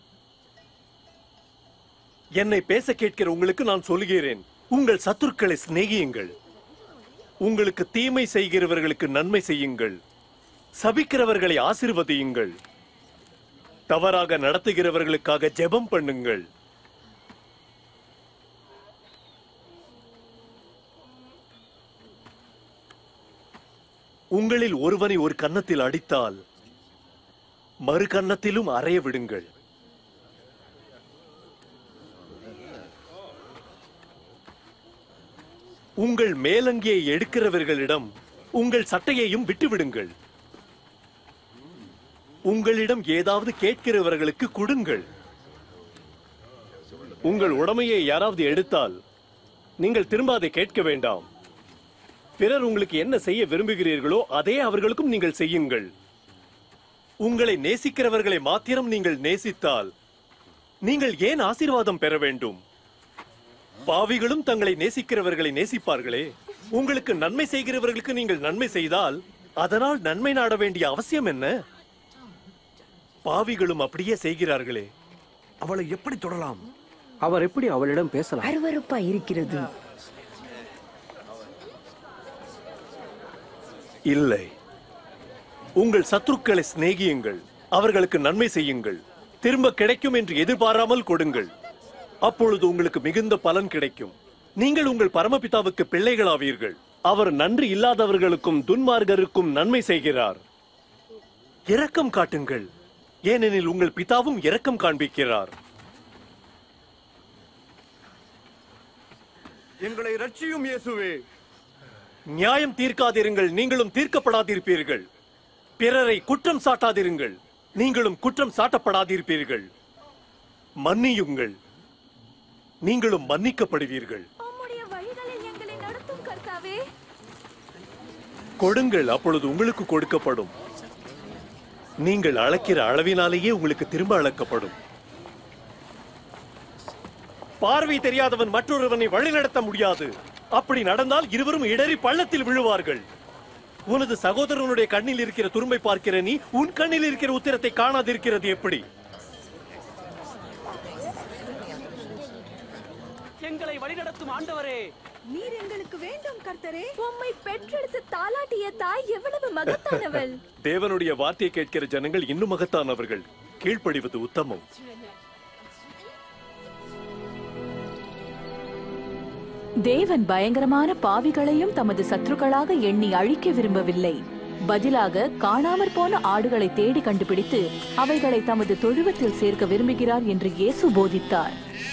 என்னை பேச கேட்கிற உங்களுக்கு நான் சொல்கிறேன் உங்கள் சத்துருக்களை சிநேகியுங்கள் உங்களுக்கு தீமை செய்கிறவர்களுக்கு நன்மை செய்யுங்கள் சபிக்கிறவர்களை ஆசிர்வதியுங்கள் தவறாக நடத்துகிறவர்களுக்காக ஜெபம் பண்ணுங்கள் உங்களில் ஒருவனை ஒரு கன்னத்தில் அடித்தால் மறு கன்னத்திலும் அறைய விடுங்கள் உங்கள் மேலங்கியை எடுக்கிறவர்களிடம் உங்கள் சட்டையையும் விட்டுவிடுங்கள் உங்களிடம் ஏதாவது கேட்கிறவர்களுக்கு கொடுங்கள் உங்கள் உடமையை யாராவது எடுத்தால் நீங்கள் திரும்ப அதை கேட்க வேண்டாம் பிறர் உங்களுக்கு என்ன செய்ய விரும்புகிறீர்களோ அதே அவர்களுக்கும் நீங்கள் செய்யுங்கள் உங்களை நேசிக்கிறவர்களை மாத்திரம் நீங்கள் நேசித்தால் நீங்கள் ஏன் ஆசீர்வாதம் பெற வேண்டும் பாவிகளும் தங்களை நேசிக்கிறவர்களை நேசிப்பார்களே உங்களுக்கு நன்மை செய்கிறவர்களுக்கு நீங்கள் நன்மை செய்தால் அதனால் நன்மை நாட வேண்டிய அவசியம் என்ன பாவிகளும் அப்படியே செய்கிறார்களே அவளை எப்படி தொடலாம் அவர் எப்படி அவளிடம் பேசலாம் அருவருப்பா இருக்கிறது இல்லை உங்கள் சத்துருக்களை சிநேகியுங்கள் அவர்களுக்கு நன்மை செய்யுங்கள் திரும்ப கிடைக்கும் என்று எதிர்பாராமல் கொடுங்கள் அப்பொழுது உங்களுக்கு மிகுந்த பலன் கிடைக்கும் நீங்கள் உங்கள் பரமபிதாவுக்கு பிள்ளைகளாவீர்கள் அவர் நன்றி இல்லாதவர்களுக்கும் துன்மார்கருக்கும் நன்மை செய்கிறார் இரக்கம் காட்டுங்கள் ஏனெனில் உங்கள் பிதாவும் இரக்கம் காண்பிக்கிறார் எங்களை ரட்சியும் இயேசுவே நியாயம் தீர்க்காதிருங்கள் நீங்களும் தீர்க்கப்படாதிருப்பீர்கள் பிறரை குற்றம் சாட்டாதிருங்கள் நீங்களும் குற்றம் சாட்டப்படாதிருப்பீர்கள் மன்னியுங்கள் நீங்களும் மன்னிக்கப்படுவீர்கள் உம்முடைய வழிகளில் எங்களை நடத்தும் கர்த்தாவே கொடுங்கள் அப்பொழுது உங்களுக்கு கொடுக்கப்படும் நீங்கள் அளக்கிற அளவினாலேயே உங்களுக்கு திரும்ப அளக்கப்படும் பார்வை தெரியாதவன் மற்றொருவனை வழிநடத்த முடியாது அப்படி நடந்தால் இருவரும் இடறி பள்ளத்தில் விழுவார்கள் உனது சகோதரனுடைய கண்ணில் இருக்கிற துரும்பை பார்க்கிற நீ உன் கண்ணில் இருக்கிற உத்திரத்தை காணாதிருக்கிறது எப்படி எங்களை வழிநடத்தும் ஆண்டவரே நீர் எங்களுக்கு வேண்டும் கர்த்தரே உம்மை பெற்றெடுத்து தாலாட்டிய தாய் எவ்வளவு மகத்தானவள் தேவனுடைய வார்த்தையை கேட்கிற ஜனங்கள் இன்னும் மகத்தானவர்கள் கீழ்ப்படிவது உத்தமம் தேவன் பயங்கரமான பாவிகளையும் தமது சத்துருக்களாக எண்ணி அழிக்க விரும்பவில்லை பதிலாக காணாமற் போன ஆடுகளை தேடி கண்டுபிடித்து அவைகளை தமது தொழுவத்தில் சேர்க்க விரும்புகிறார் என்று இயேசு போதித்தார்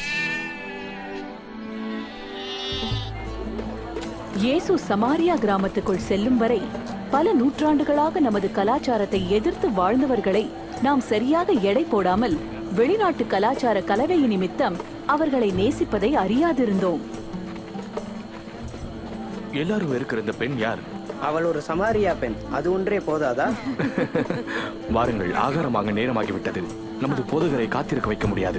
இயேசு சமாரியா கிராமத்துக்குள் செல்லும் வரை பல நூற்றாண்டுகளாக நமது கலாச்சாரத்தை எதிர்த்து வாழ்ந்தவர்களை நாம் சரியாக எடை போடாமல் வெளிநாட்டு கலாச்சார கலவை நிமித்தம் அவர்களை நேசிப்பதை அறியாதிருந்தோம் எல்லாரும் இருக்கிற இந்த பெண் யார் அவள் ஒரு சமாரியா பெண் அது ஒன்றே போதாதா வாருங்கள் ஆகாரம் வாங்க நேரமாகிவிட்டது நமது போதகரை காத்திருக்க வைக்க முடியாது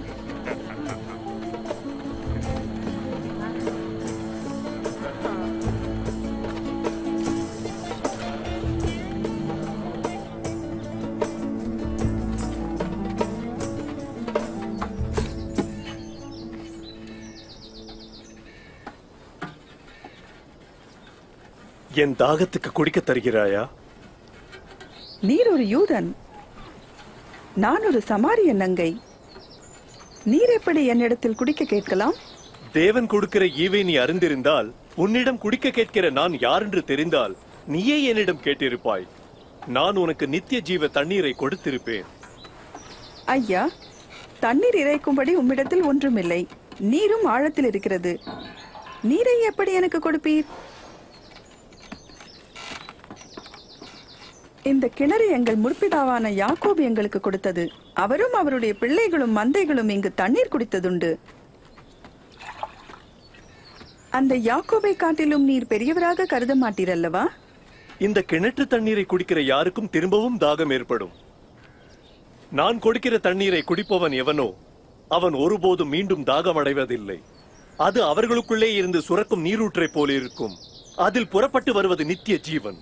என் தாகத்துக்கு குடிக்க தருகிறாயா நீர் ஒரு யூதன் நான் ஒரு சமாரிய நங்கை நீர் எப்படி என்னிடத்தில் குடிக்க கேட்கலாம் தேவன் கொடுக்கிற ஈவை நீ அறிந்திருந்தால் உன்னிடம் குடிக்க கேட்கிற நான் யார் என்று தெரிந்தால் நீயே என்னிடம் கேட்டிருப்பாய் நான் உனக்கு நித்திய ஜீவ தண்ணீரை கொடுத்திருப்பேன் ஐயா தண்ணீர் இறைக்கும்படி உம்மிடத்தில் ஒன்றுமில்லை நீரும் ஆழத்தில் இருக்கிறது நீரை எப்படி எனக்கு கொடுப்பீர் இந்த கிணறு எங்கள் முற்பிதாவான யாக்கோபு எங்களுக்கு கொடுத்தது அவரும் அவருடைய பிள்ளைகளும் மந்தைகளும் இங்கு தண்ணீர் குடித்ததுண்டு அந்த யாக்கோபை காட்டிலும் நீர் பெரியவராக கருத மாட்டீர் அல்லவா இந்த கிணற்று தண்ணீரை குடிக்கிற யாருக்கும் திரும்பவும் தாகம் ஏற்படும் நான் கொடுக்கிற தண்ணீரை குடிப்பவன் எவனோ அவன் ஒருபோதும் மீண்டும் தாகம் அடைவதில்லை அது அவர்களுக்குள்ளே இருந்து சுரக்கும் நீரூற்றை போல இருக்கும் அதில் புறப்பட்டு வருவது நித்திய ஜீவன்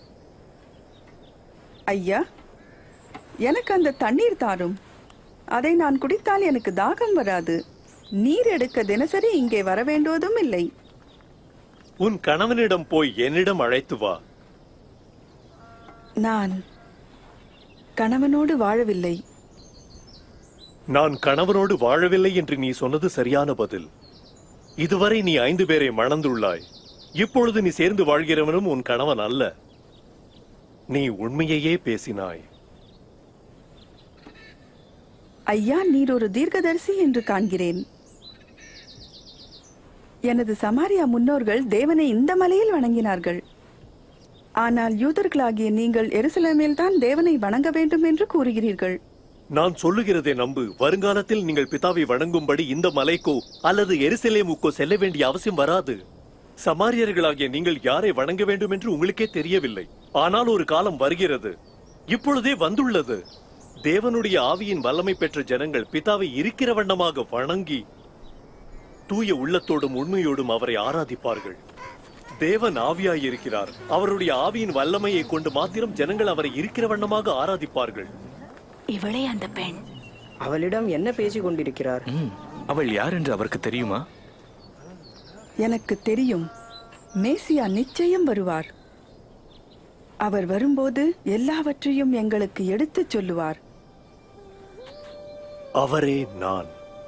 ஐயா எனக்கு அந்த தண்ணீர் தாரும் அதை நான் குடித்தால் எனக்கு தாகம் வராது நீர் எடுக்க தினசரி இங்கே வர வேண்டுவதும் இல்லை உன் கணவனிடம் போய் என்னிடம் அழைத்து வா நான் கணவனோடு வாழவில்லை நான் கணவனோடு வாழவில்லை என்று நீ சொன்னது சரியான பதில் இதுவரை நீ ஐந்து பேரை மணந்துள்ளாய் இப்பொழுது நீ சேர்ந்து வாழ்கிறவனும் உன் கணவன் அல்ல நீ உண்மையையே பேசினாய் ஐயா நீர் ஒரு தீர்க்கதரிசி என்று காண்கிறேன் எனது சமாரியா முன்னோர்கள் தேவனை இந்த மலையில் வணங்கினார்கள் ஆனால் யூதர்களாகிய நீங்கள் எருசலேமில் தான் தேவனை வணங்க வேண்டும் என்று கூறுகிறீர்கள் நான் சொல்லுகிறதை நம்பு வருங்காலத்தில் நீங்கள் பிதாவை வணங்கும்படி இந்த மலைக்கோ அல்லது எருசலேமுக்கோ செல்ல வேண்டிய அவசியம் வராது சமாரியர்களாகிய நீங்கள் யாரை வணங்க வேண்டும் என்று உங்களுக்கே தெரியவில்லை ஆனால் ஒரு காலம் வருகிறது இப்பொழுதே வந்துள்ளது தேவனுடைய ஆவியின் வல்லமை பெற்ற ஜனங்கள் பிதாவை இருக்கிற வண்ணமாக வணங்கி தூய உள்ளத்தோடும் உண்மையோடும் அவரை ஆராதிப்பார்கள் தேவன் ஆவியாயிருக்கிறார் அவருடைய ஆவியின் வல்லமையை கொண்டு மாத்திரம் ஜனங்கள் அவரை இருக்கிற வண்ணமாக ஆராதிப்பார்கள் இவளே அந்த பெண் அவளிடம் என்ன பேசிக் கொண்டிருக்கிறார் அவள் யார் என்று அவருக்கு தெரியுமா எனக்கு தெரியும் மேசியா நிச்சயம் வருவார் அவர் வரும்போது எல்லாவற்றையும் எங்களுக்கு எடுத்துச் சொல்லுவார் அவரே நான்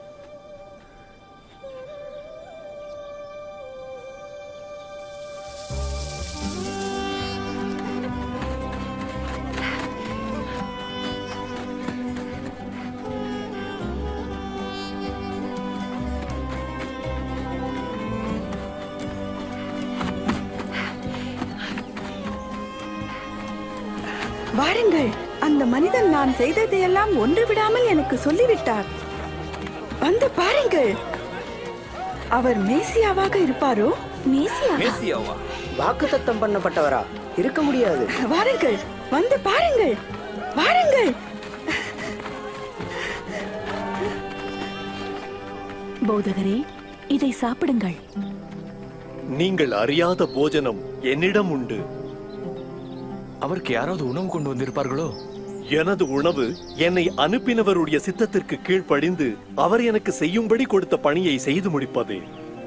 வாருங்கள் அந்த மனிதன் நான் செய்ததையெல்லாம் ஒன்று விடாமல் எனக்கு சொல்லிவிட்டார் வந்து பாருங்கள் அவர் மேசியாவாக இருப்பாரோ மேசியா மேசியாவா வாக்கு தத்தம் பண்ணப்பட்டவரா இருக்க முடியாது வாருங்கள் வந்து பாருங்கள் வாருங்கள் போதகரே இதை சாப்பிடுங்கள் நீங்கள் அறியாத போஜனம் என்னிடம் உண்டு அவருக்கு யாராவது உணவு கொண்டு வந்திருப்பார்களோ எனது உணவு என்னை அனுப்பினவருடைய சித்தத்திற்கு கீழ்ப்படிந்து அவர் எனக்கு செய்யும்படி கொடுத்த பணியை செய்து முடிப்பதே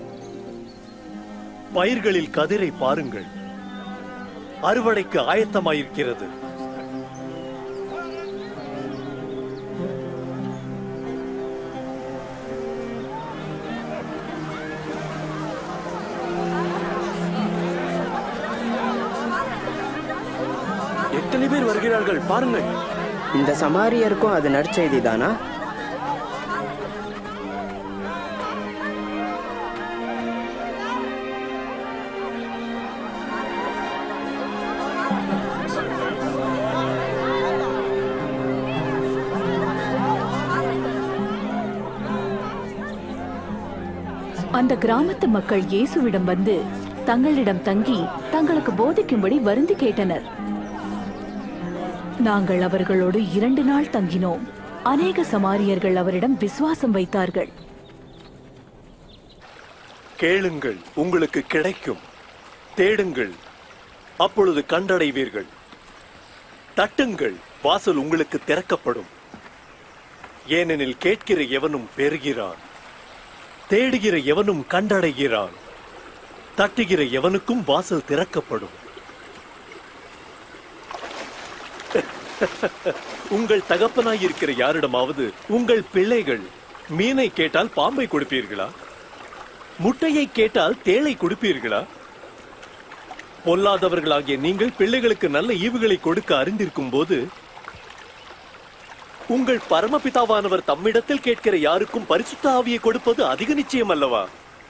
பயிர்களில் கதிரை பாருங்கள் அறுவடைக்கு ஆயத்தமாயிருக்கிறது எத்தனை பேர் வருகிறார்கள் பாருங்கள் இந்த சமாரியருக்கும் அது நற்செய்தி தானா அந்த கிராமத்து மக்கள் இயேசுவிடம் வந்து தங்களிடம் தங்கி தங்களுக்கு போதிக்கும்படி வருந்தி கேட்டனர் நாங்கள் அவர்களோடு இரண்டு நாள் தங்கினோம் அநேக சமாரியர்கள் அவரிடம் விசுவாசம் வைத்தார்கள் கேளுங்கள் உங்களுக்கு கிடைக்கும் தேடுங்கள் அப்பொழுது கண்டடைவீர்கள் தட்டுங்கள் வாசல் உங்களுக்கு திறக்கப்படும் ஏனெனில் கேட்கிற எவனும் பெறுகிறான் தேடுகிற எவனும் கண்டடைகிறான் தட்டுகிற எவனுக்கும் வாசல் திறக்கப்படும் உங்கள் தகப்பனாய் இருக்கிற யாரிடமாவது உங்கள் பிள்ளைகள் மீனை கேட்டால் பாம்பை கொடுப்பீர்களா முட்டையை கேட்டால் தேளை கொடுப்பீர்களா பொல்லாதவர்களாகிய நீங்கள் பிள்ளைகளுக்கு நல்ல ஈவுகளை கொடுக்க அறிந்திருக்கும் போது உங்கள் பரமபிதாவானவர் தம்மிடத்தில் கேட்கிற யாருக்கும் பரிசுத்த ஆவியை கொடுப்பது அதிக நிச்சயம் அல்லவா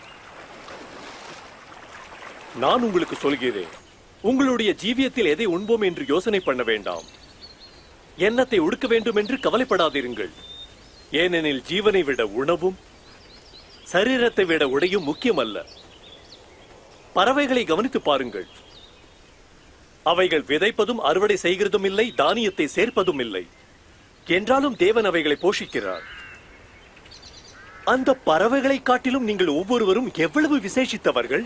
நான் உங்களுக்கு சொல்கிறேன் உங்களுடைய ஜீவியத்தில் எதை உண்போம் என்று யோசனை பண்ண வேண்டாம் எண்ணத்தை உடுக்க வேண்டும் என்று கவலைப்படாதிருங்கள் ஏனெனில் ஜீவனை விட உணவும் சரீரத்தை விட உடையும் முக்கியமல்ல பறவைகளை கவனித்து பாருங்கள் அவைகள் விதைப்பதும் அறுவடை செய்கிறதும் இல்லை தானியத்தை சேர்ப்பதும் இல்லை என்றாலும் தேவன் அவைகளை போஷிக்கிறார் அந்த பறவைகளை காட்டிலும் நீங்கள் ஒவ்வொருவரும் எவ்வளவு விசேஷித்தவர்கள்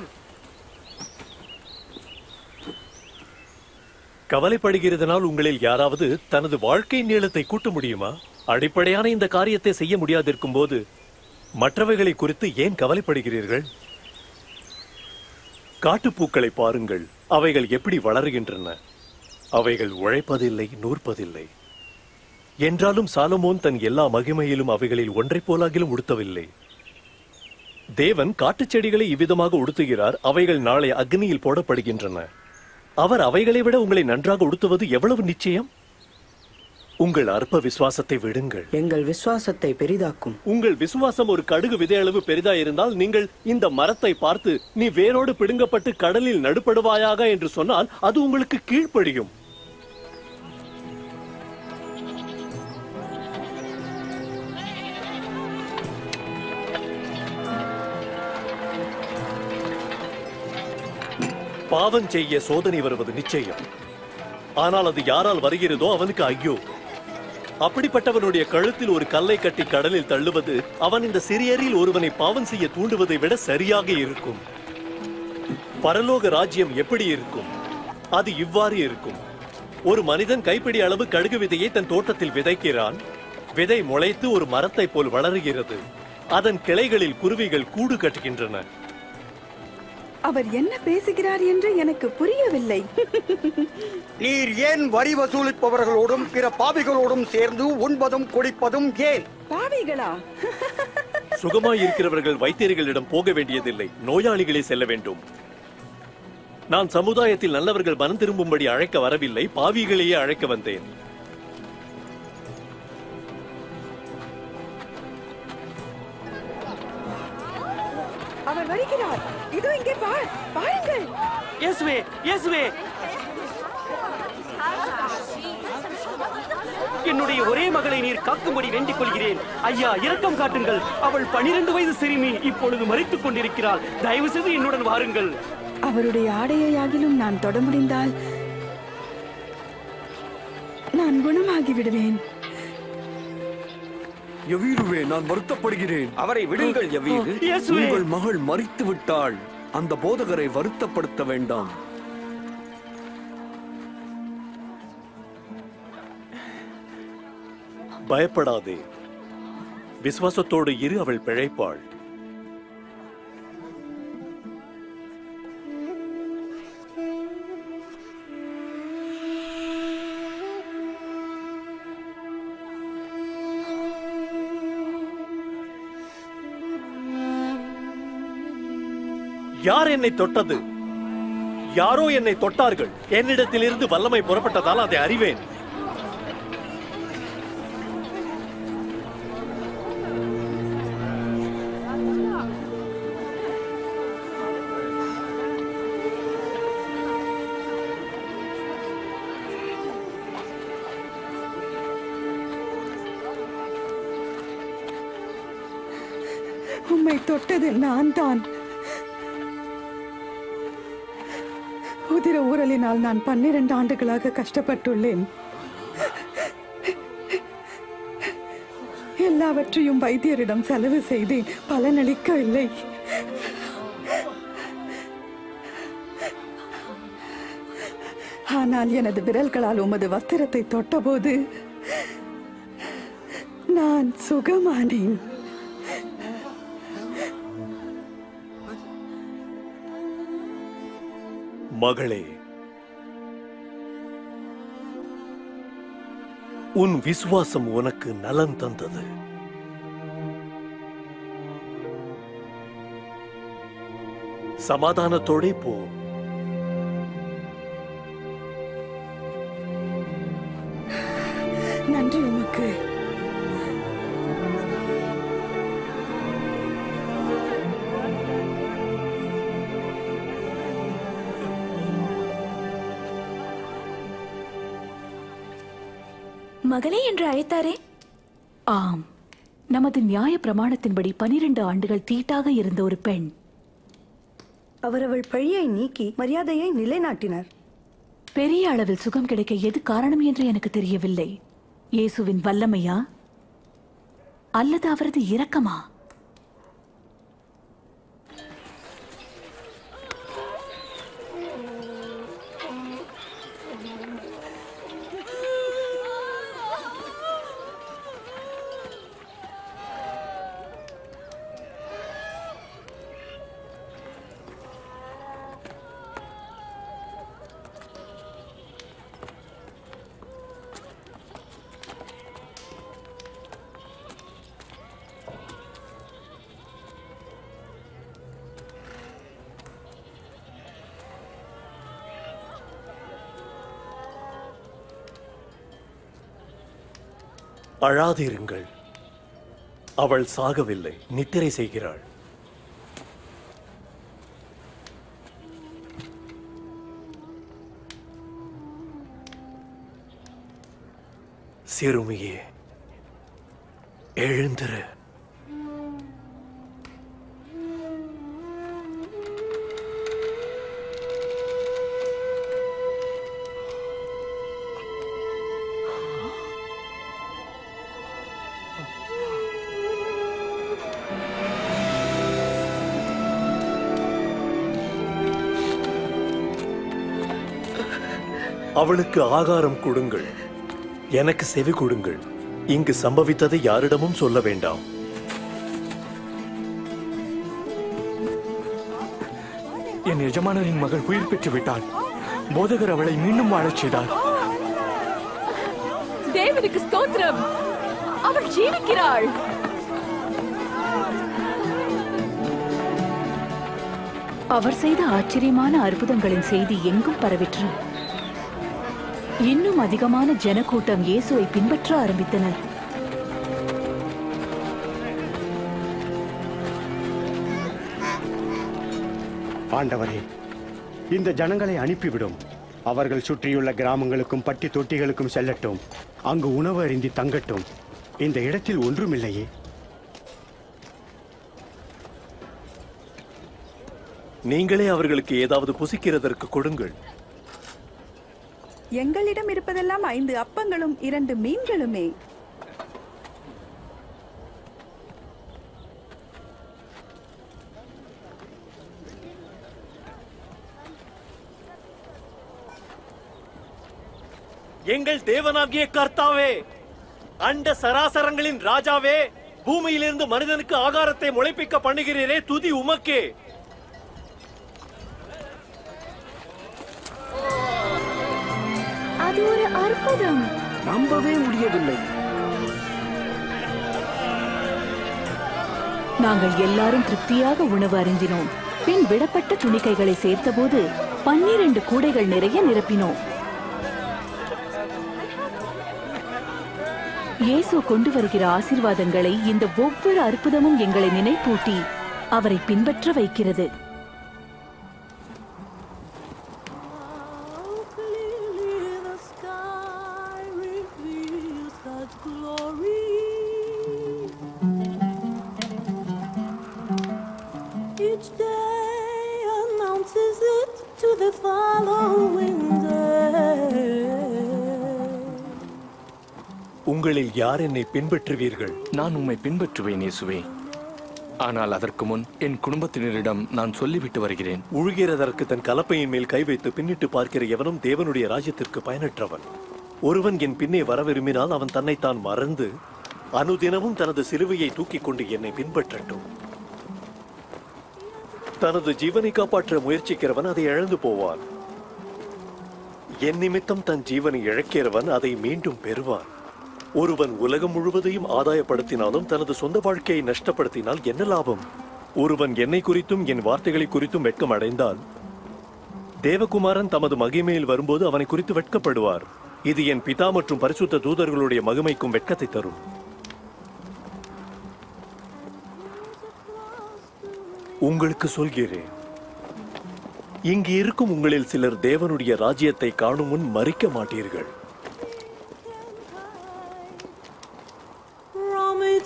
கவலைப்படுகிறதுனால் உங்களில் யாராவது தனது வாழ்க்கை நீளத்தை கூட்ட முடியுமா அடிப்படையான இந்த காரியத்தை செய்ய முடியாதிருக்கும் போது மற்றவைகளை குறித்து ஏன் கவலைப்படுகிறீர்கள் காட்டுப்பூக்களை பாருங்கள் அவைகள் எப்படி வளருகின்றன அவைகள் உழைப்பதில்லை நூற்பதில்லை என்றாலும் சாலமோன் தன் எல்லா மகிமையிலும் அவைகளில் ஒன்றைப் போலாகிலும் உடுத்தவில்லை தேவன் காட்டுச் செடிகளை இவ்விதமாக உடுத்துகிறார் அவைகள் நாளை அக்னியில் போடப்படுகின்றன அவர் அவைகளை விட உங்களை நன்றாக உடுத்துவது எவ்வளவு நிச்சயம் உங்கள் அற்ப விசுவாசத்தை விடுங்கள் எங்கள் விசுவாசத்தை பெரிதாக்கும் உங்கள் விசுவாசம் ஒரு கடுகு விதையளவு பெரிதா இருந்தால் நீங்கள் இந்த மரத்தை பார்த்து நீ வேரோடு பிடுங்கப்பட்டு கடலில் நடுப்படுவாயாக என்று சொன்னால் அது உங்களுக்கு கீழ்ப்படியும் பாவம் செய்ய சோதனை வருவது நிச்சயம் ஆனால் அது யாரால் வருகிறதோ அவனுக்கு ஐயோ அப்படிப்பட்டவனுடைய கழுத்தில் ஒரு கல்லை கட்டி கடலில் தள்ளுவது அவன் இந்த சிறியரில் ஒருவனை பாவம் செய்ய தூண்டுவதை விட சரியாக இருக்கும் பரலோக ராஜ்யம் எப்படி இருக்கும் அது இவ்வாறு இருக்கும் ஒரு மனிதன் கைப்பிடி அளவு கடுகு விதையை தன் தோட்டத்தில் விதைக்கிறான் விதை முளைத்து ஒரு மரத்தை போல் வளருகிறது அதன் கிளைகளில் குருவிகள் கூடு கட்டுகின்றன அவர் என்ன பேசுகிறார் என்று எனக்கு புரியவில்லை நீர் ஏன் வரி வசூலிப்பவர்களோடும் பிற பாவிகளோடும் சேர்ந்து உண்பதும் குடிப்பதும் ஏன் பாவிகளா சுகமாய் இருக்கிறவர்கள் வைத்தியர்களிடம் போக வேண்டியதில்லை நோயாளிகளே செல்ல வேண்டும் நான் சமுதாயத்தில் நல்லவர்கள் மனம் திரும்பும்படி அழைக்க வரவில்லை பாவிகளையே அழைக்க வந்தேன் அவர் வருகிறார் இதோ இங்கே பார் பாருங்கள் இயேசுவே இயேசுவே என்னுடைய ஒரே மகளை நீர் காக்கும்படி வேண்டிக் கொள்கிறேன் ஐயா இரக்கம் காட்டுங்கள் அவள் பனிரெண்டு வயது சிறுமி இப்பொழுது மறித்துக் கொண்டிருக்கிறாள் தயவு செய்து என்னுடன் வாருங்கள் அவருடைய ஆடையை ஆகிலும் நான் தொட முடிந்தால் நான் குணமாகி விடுவேன் எவீருவே நான் வருத்தப்படுகிறேன் அவரை விடுங்கள் எவ்வீரு இயேசுவே உங்கள் மகள் மறித்து விட்டாள் அந்த போதகரை வருத்தப்படுத்த வேண்டாம் பயப்படாதே விசுவாசத்தோடு இரு அவள் பிழைப்பாள் யார் என்னை தொட்டது யாரோ என்னை தொட்டார்கள் என்னிடத்திலிருந்து வல்லமை புறப்பட்டதால் அதை அறிவேன் உம்மை தொட்டது நான் தான் உதிர ஊரலினால் நான் பன்னிரண்டு ஆண்டுகளாக கஷ்டப்பட்டுள்ளேன் எல்லாவற்றையும் வைத்தியரிடம் செலவு செய்தேன் பலனளிக்கவில்லை ஆனால் எனது விரல்களால் உமது வஸ்திரத்தை தொட்டபோது நான் சுகமானேன் மகளே உன் விசுவாசம் உனக்கு நலன் தந்தது சமாதானத்தோடே போ நன்றி உமக்கு மகளே என்று அழைத்தாரே ஆம் நமது நியாய பிரமாணத்தின்படி பனிரெண்டு ஆண்டுகள் தீட்டாக இருந்த ஒரு பெண் அவர் அவள் பழியை நீக்கி மரியாதையை நிலைநாட்டினார் பெரிய அளவில் சுகம் கிடைக்க எது காரணம் என்று எனக்கு தெரியவில்லை இயேசுவின் வல்லமையா அல்லது அவரது இரக்கமா அழாதிருங்கள் அவள் சாகவில்லை நித்திரை செய்கிறாள் சிறுமியே எழுந்திரு அவளுக்கு ஆகாரம் கொடுங்கள் எனக்கு செவி கொடுங்கள் இங்கு சம்பவித்ததை யாரிடமும் சொல்ல வேண்டாம் என் எஜமானரின் மகள் உயிர் பெற்று விட்டாள் போதகர் அவளை மீண்டும் வாழச் செய்தார் தேவனுக்கு ஸ்தோத்திரம் அவள் ஜீவிக்கிறாள் அவர் செய்த ஆச்சரியமான அற்புதங்களின் செய்தி எங்கும் பரவிற்று இன்னும் அதிகமான ஜனக்கூட்டம் இயேசுவை பின்பற்ற ஆரம்பித்தனர் ஆண்டவரே இந்த ஜனங்களை அனுப்பிவிடும் அவர்கள் சுற்றியுள்ள கிராமங்களுக்கும் பட்டி தொட்டிகளுக்கும் செல்லட்டும் அங்கு உணவு அருந்தி தங்கட்டும் இந்த இடத்தில் ஒன்றுமில்லையே நீங்களே அவர்களுக்கு ஏதாவது புசிக்கிறதற்கு கொடுங்கள் எங்களிடம் இருப்பதெல்லாம் ஐந்து அப்பங்களும் இரண்டு மீன்களுமே எங்கள் தேவனாகிய கர்த்தாவே அண்ட சராசரங்களின் ராஜாவே பூமியிலிருந்து மனிதனுக்கு ஆகாரத்தை முளைப்பிக்க பண்ணுகிறீரே துதி உமக்கே அது ஒரு அற்புதம் நம்பவே முடியவில்லை நாங்கள் எல்லாரும் திருப்தியாக உணவு அருந்தினோம் பின் விடப்பட்ட துணிக்கைகளை சேர்த்தபோது பன்னிரண்டு கூடைகள் நிறைய நிரப்பினோம் இயேசு கொண்டு வருகிற ஆசீர்வாதங்களை இந்த ஒவ்வொரு அற்புதமும் எங்களை நினைப்பூட்டி அவரை பின்பற்ற வைக்கிறது Each day announces it to the following day. உங்களில் யார் என்னை பின்பற்றுவீர்கள் நான் உம்மை பின்பற்றுவேன் இயேசுவே ஆனால் அதற்கு முன் என் குடும்பத்தினரிடம் நான் சொல்லிவிட்டு வருகிறேன் உழுகிறதற்கு தன் கலப்பையின் மேல் கை வைத்து பின்னிட்டு பார்க்கிற எவனும் தேவனுடைய ராஜ்யத்திற்கு பயனற்றவன் ஒருவன் என் பின்னே வர விரும்பினால் அவன் தன்னைத்தான் மறந்து அனுதினமும் தனது சிலுவையை தூக்கிக் கொண்டு என்னை பின்பற்றட்டும் தனது ஜீவனை காப்பாற்ற முயற்சிக்கிறவன் அதை இழந்து போவான் என் நிமித்தம் தன் ஜீவனை இழக்கிறவன் அதை மீண்டும் பெறுவான் ஒருவன் உலகம் முழுவதையும் ஆதாயப்படுத்தினாலும் தனது சொந்த வாழ்க்கையை நஷ்டப்படுத்தினால் என்ன லாபம் ஒருவன் என்னை குறித்தும் என் வார்த்தைகளை குறித்தும் வெட்கம் அடைந்தால் தேவகுமாரன் தமது மகிமையில் வரும்போது அவனை குறித்து வெட்கப்படுவார் இது என் பிதா மற்றும் பரிசுத்த தூதர்களுடைய மகிமைக்கும் வெட்கத்தை தரும் உங்களுக்கு சொல்கிறேன் இங்கு இருக்கும் உங்களில் சிலர் தேவனுடைய ராஜ்யத்தை காணும் முன் மறிக்க மாட்டீர்கள் From its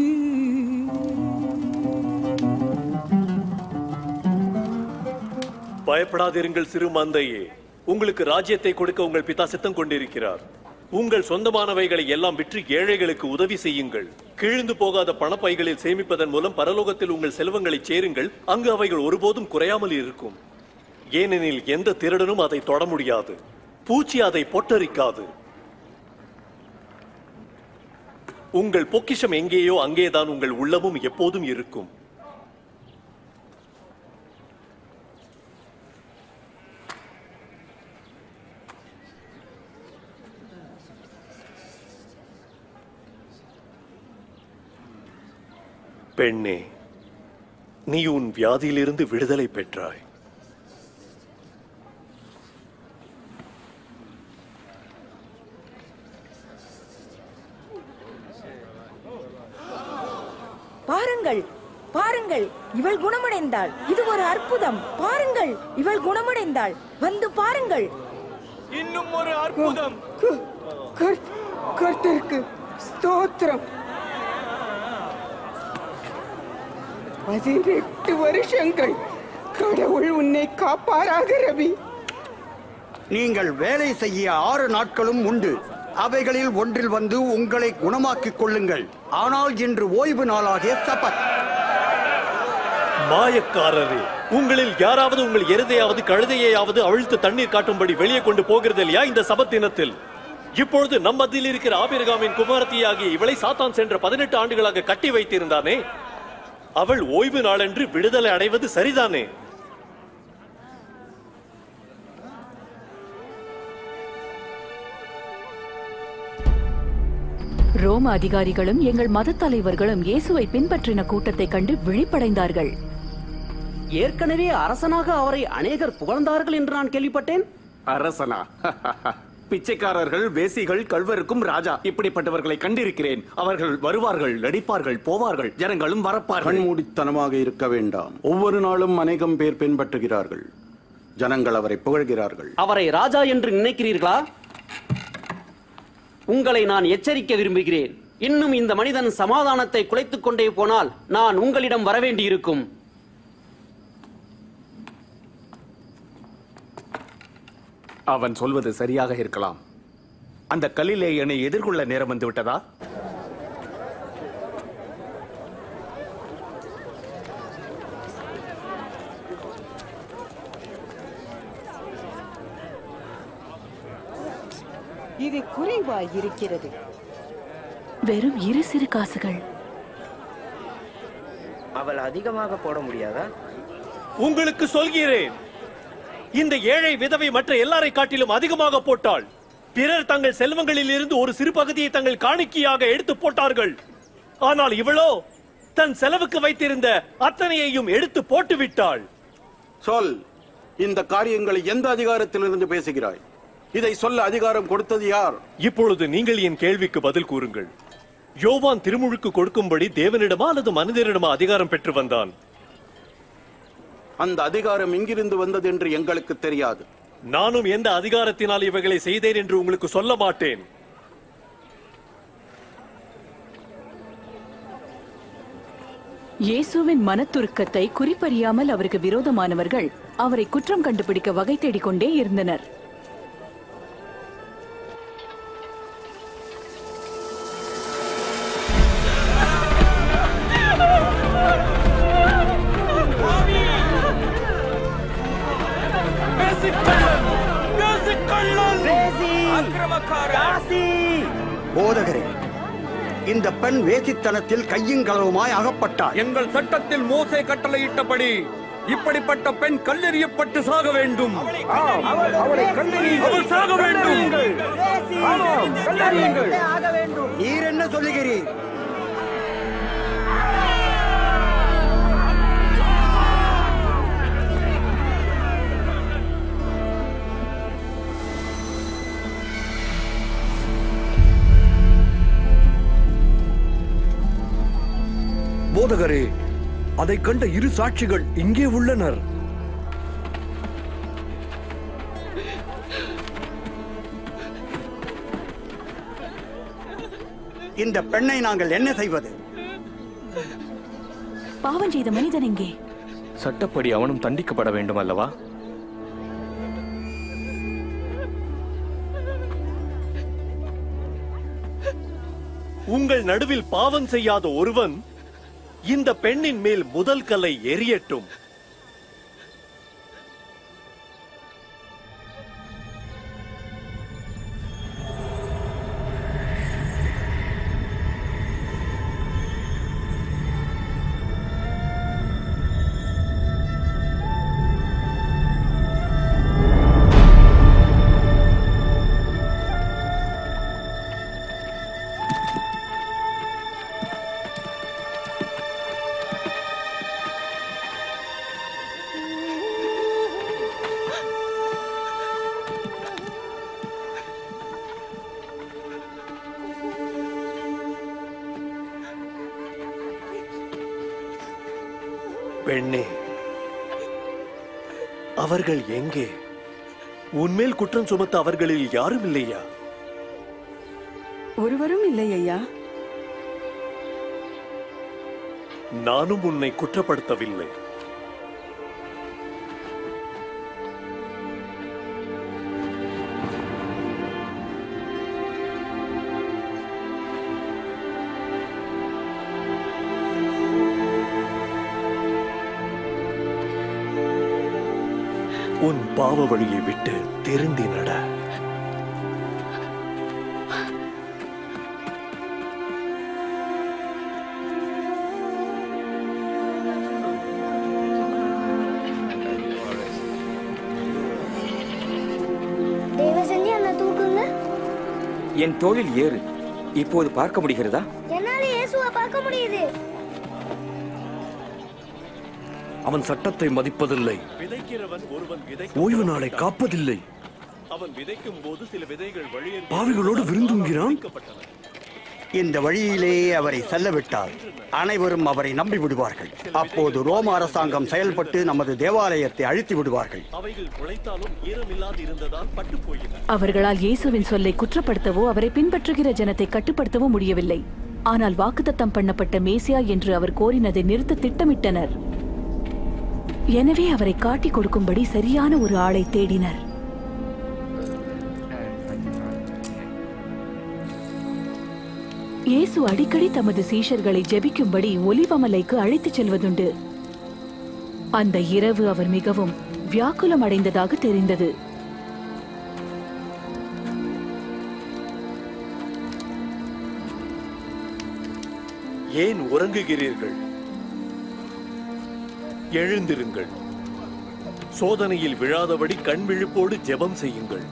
heat. பயப்படாதிருங்கள் சிறு மந்தையே உங்களுக்கு ராஜ்யத்தை கொடுக்க உங்கள் பிதா சித்தம் கொண்டிருக்கிறார் உங்கள் சொந்தமானவைகளை எல்லாம் விற்று ஏழைகளுக்கு உதவி செய்யுங்கள் கிழிந்து போகாத பணப்பைகளில் சேமிப்பதன் மூலம் பரலோகத்தில் உங்கள் செல்வங்களை சேருங்கள் அங்கு அவைகள் ஒருபோதும் குறையாமல் இருக்கும் ஏனெனில் எந்த திருடனும் அதை தொட முடியாது பூச்சி அதை பொட்டரிக்காது உங்கள் பொக்கிஷம் எங்கேயோ அங்கேதான் உங்கள் உள்ளமும் எப்போதும் இருக்கும் பெண்ணே நீ உன் வியாதியிலிருந்து விடுதலை பெற்றாய் பாருங்கள் பாருங்கள் இவள் குணமடைந்தாள் இது ஒரு அற்புதம் பாருங்கள் இவள் குணமடைந்தாள் வந்து பாருங்கள் இன்னும் ஒரு அற்புதம் கர்த்தருக்கு ஸ்தோத்திரம் பதினெட்டு வருஷங்கள் கடவுள் உன்னை காப்பாராக ரவி நீங்கள் வேலை செய்ய ஆறு நாட்களும் உண்டு அவைகளில் ஒன்றில் வந்து உங்களை குணமாக்கிக் கொள்ளுங்கள் ஆனால் இன்று ஓய்வு நாளாகிய சபத் மாயக்காரரே உங்களில் யாராவது உங்கள் எருதையாவது கழுதையாவது அவிழ்த்து தண்ணீர் காட்டும்படி வெளியே கொண்டு போகிறது இல்லையா இந்த சபத்தினத்தில் இப்பொழுது நம் மத்தியில் இருக்கிற ஆபிரகாமின் குமாரத்தியாகிய இவளை சாத்தான் சென்ற பதினெட்டு ஆண்டுகளாக கட்டி வைத்திருந்தானே அவள் ஓய்வு நாளன்று விடுதலை அடைவது சரிதானே ரோம அதிகாரிகளும் எங்கள் மத தலைவர்களும் இயேசுவை பின்பற்றின கூட்டத்தை கண்டு விழிப்படைந்தார்கள் ஏற்கனவே அரசனாக அவரை அநேகர் புகழ்ந்தார்கள் என்று நான் கேள்விப்பட்டேன் அரசனா பிச்சைக்காரர்கள் வேசிகள் கல்வருக்கும் ராஜா இப்படிப்பட்டவர்களை கண்டிருக்கிறேன் அவர்கள் வருவார்கள் நடிப்பார்கள் போவார்கள் ஜனங்களும் வரப்பார்கள் கண்மூடித்தனமாக இருக்க வேண்டாம் ஒவ்வொரு நாளும் அநேகம் பேர் பின்பற்றுகிறார்கள் ஜனங்கள் அவரை புகழ்கிறார்கள் அவரை ராஜா என்று நினைக்கிறீர்களா உங்களை நான் எச்சரிக்க விரும்புகிறேன் இன்னும் இந்த மனிதன் சமாதானத்தை குலைத்துக் கொண்டே போனால் நான் உங்களிடம் வரவேண்டியிருக்கும் அவன் சொல்வது சரியாக இருக்கலாம் அந்த கல்லிலே என்னை எதிர்கொள்ள நேரம் வந்து விட்டதா இது குறைவாய் இருக்கிறது வெறும் இரு சிறு காசுகள் அவள் அதிகமாக போட முடியாதா உங்களுக்கு சொல்கிறேன் இந்த ஏழை விதவை மற்ற எல்லாரை காட்டிலும் அதிகமாக போட்டாள் பிறர் தங்கள் செல்வங்களில் இருந்து ஒரு சிறு பகுதியை தங்கள் காணிக்கையாக எடுத்து போட்டார்கள் ஆனால் இவளோ தன் செலவுக்கு வைத்திருந்த அத்தனையையும் எடுத்து போட்டு விட்டாள் சொல் இந்த காரியங்களை எந்த அதிகாரத்திலிருந்து பேசுகிறாய் இதை சொல்ல அதிகாரம் கொடுத்தது யார் இப்பொழுது நீங்கள் என் கேள்விக்கு பதில் கூறுங்கள் யோவான் திருமுழுக்கு கொடுக்கும்படி தேவனிடமா அல்லது மனிதரிடமா அதிகாரம் பெற்று வந்தான் அந்த அதிகாரம் எங்கிருந்து வந்தது என்று எங்களுக்கு தெரியாது நானும் எந்த அதிகாரத்தினால் இவைகளை செய்தேன் என்று உங்களுக்கு சொல்ல மாட்டேன் இயேசுவின் மனத்துருக்கத்தை குறிப்பறியாமல் அவருக்கு விரோதமானவர்கள் அவரை குற்றம் கண்டுபிடிக்க வகை தேடிக்கொண்டே இருந்தனர் போதகரே இந்த பெண் வேசித்தனத்தில் கையும் களவுமாய் அகப்பட்டார் எங்கள் சட்டத்தில் மோசே கட்டளையிட்டபடி இப்படிப்பட்ட பெண் கல்லெறியப்பட்டு சாக வேண்டும் அவள் சாக வேண்டும் நீர் என்ன சொல்லுகிறீர் போதகரே அதை கண்ட இரு சாட்சிகள் இங்கே உள்ளனர் இந்த பெண்ணை நாங்கள் என்ன செய்வது பாவம் செய்த மனிதன் எங்கே சட்டப்படி அவனும் தண்டிக்கப்பட வேண்டும் அல்லவா உங்கள் நடுவில் பாவம் செய்யாத ஒருவன் இந்த பெண்ணின் மேல் முதல் கல்லை எறியட்டும் பெண்ணே அவர்கள் எங்கே உன்மேல் குற்றம் சுமத்த அவர்களில் யாரும் இல்லையா ஒருவரும் இல்லை ஐயா நானும் உன்னை குற்றப்படுத்தவில்லை உன் பாவ வழியை விட்டு திருந்தி நட தயவு செஞ்சு என்ன தூக்குங்க என் தோளில் ஏறு இப்போது பார்க்க முடிகிறதா என்னால இயேசுவை பார்க்க முடியுது அவன் சட்டத்தை மதிப்பதில்லை விதைக்கிறவன் ஒருவன் விதை ஓய்வு நாளை காப்பதில்லை அவன் விதைக்கும் போது சில விதைகள் வழியில் பாவிகளோடு விருந்துங்கிறான் இந்த வழியிலேயே அவரை செல்லவிட்டால் அனைவரும் அவரை நம்பி விடுவார்கள் அப்போது ரோம அரசாங்கம் செயல்பட்டு நமது தேவாலயத்தை அழித்து விடுவார்கள் அவைகள் முளைத்தாலும் ஈரமில்லாது இருந்ததால் பட்டு போயின அவர்களால் இயேசுவின் சொல்லை குற்றப்படுத்தவோ அவரை பின்பற்றுகிற ஜனத்தை கட்டுப்படுத்தவோ முடியவில்லை ஆனால் வாக்குத்தத்தம் பண்ணப்பட்ட மேசியா என்று அவர் கோரினதை நிறுத்த திட்டமிட்டனர் எனவே அவரை காட்டிக் கொடுக்கும்படி சரியான ஒரு ஆளை தேடினர் இயேசு அடிக்கடி தமது சீஷர்களை ஜெபிக்கும்படி ஒலிவமலைக்கு அழைத்துச் செல்வதுண்டு அந்த இரவு அவர் மிகவும் வியாக்குலம் அடைந்ததாக தெரிந்தது ஏன் உறங்குகிறீர்கள் எழுந்திருங்கள் சோதனையில் விழாதபடி கண் விழிப்போடு ஜெபம் செய்யுங்கள்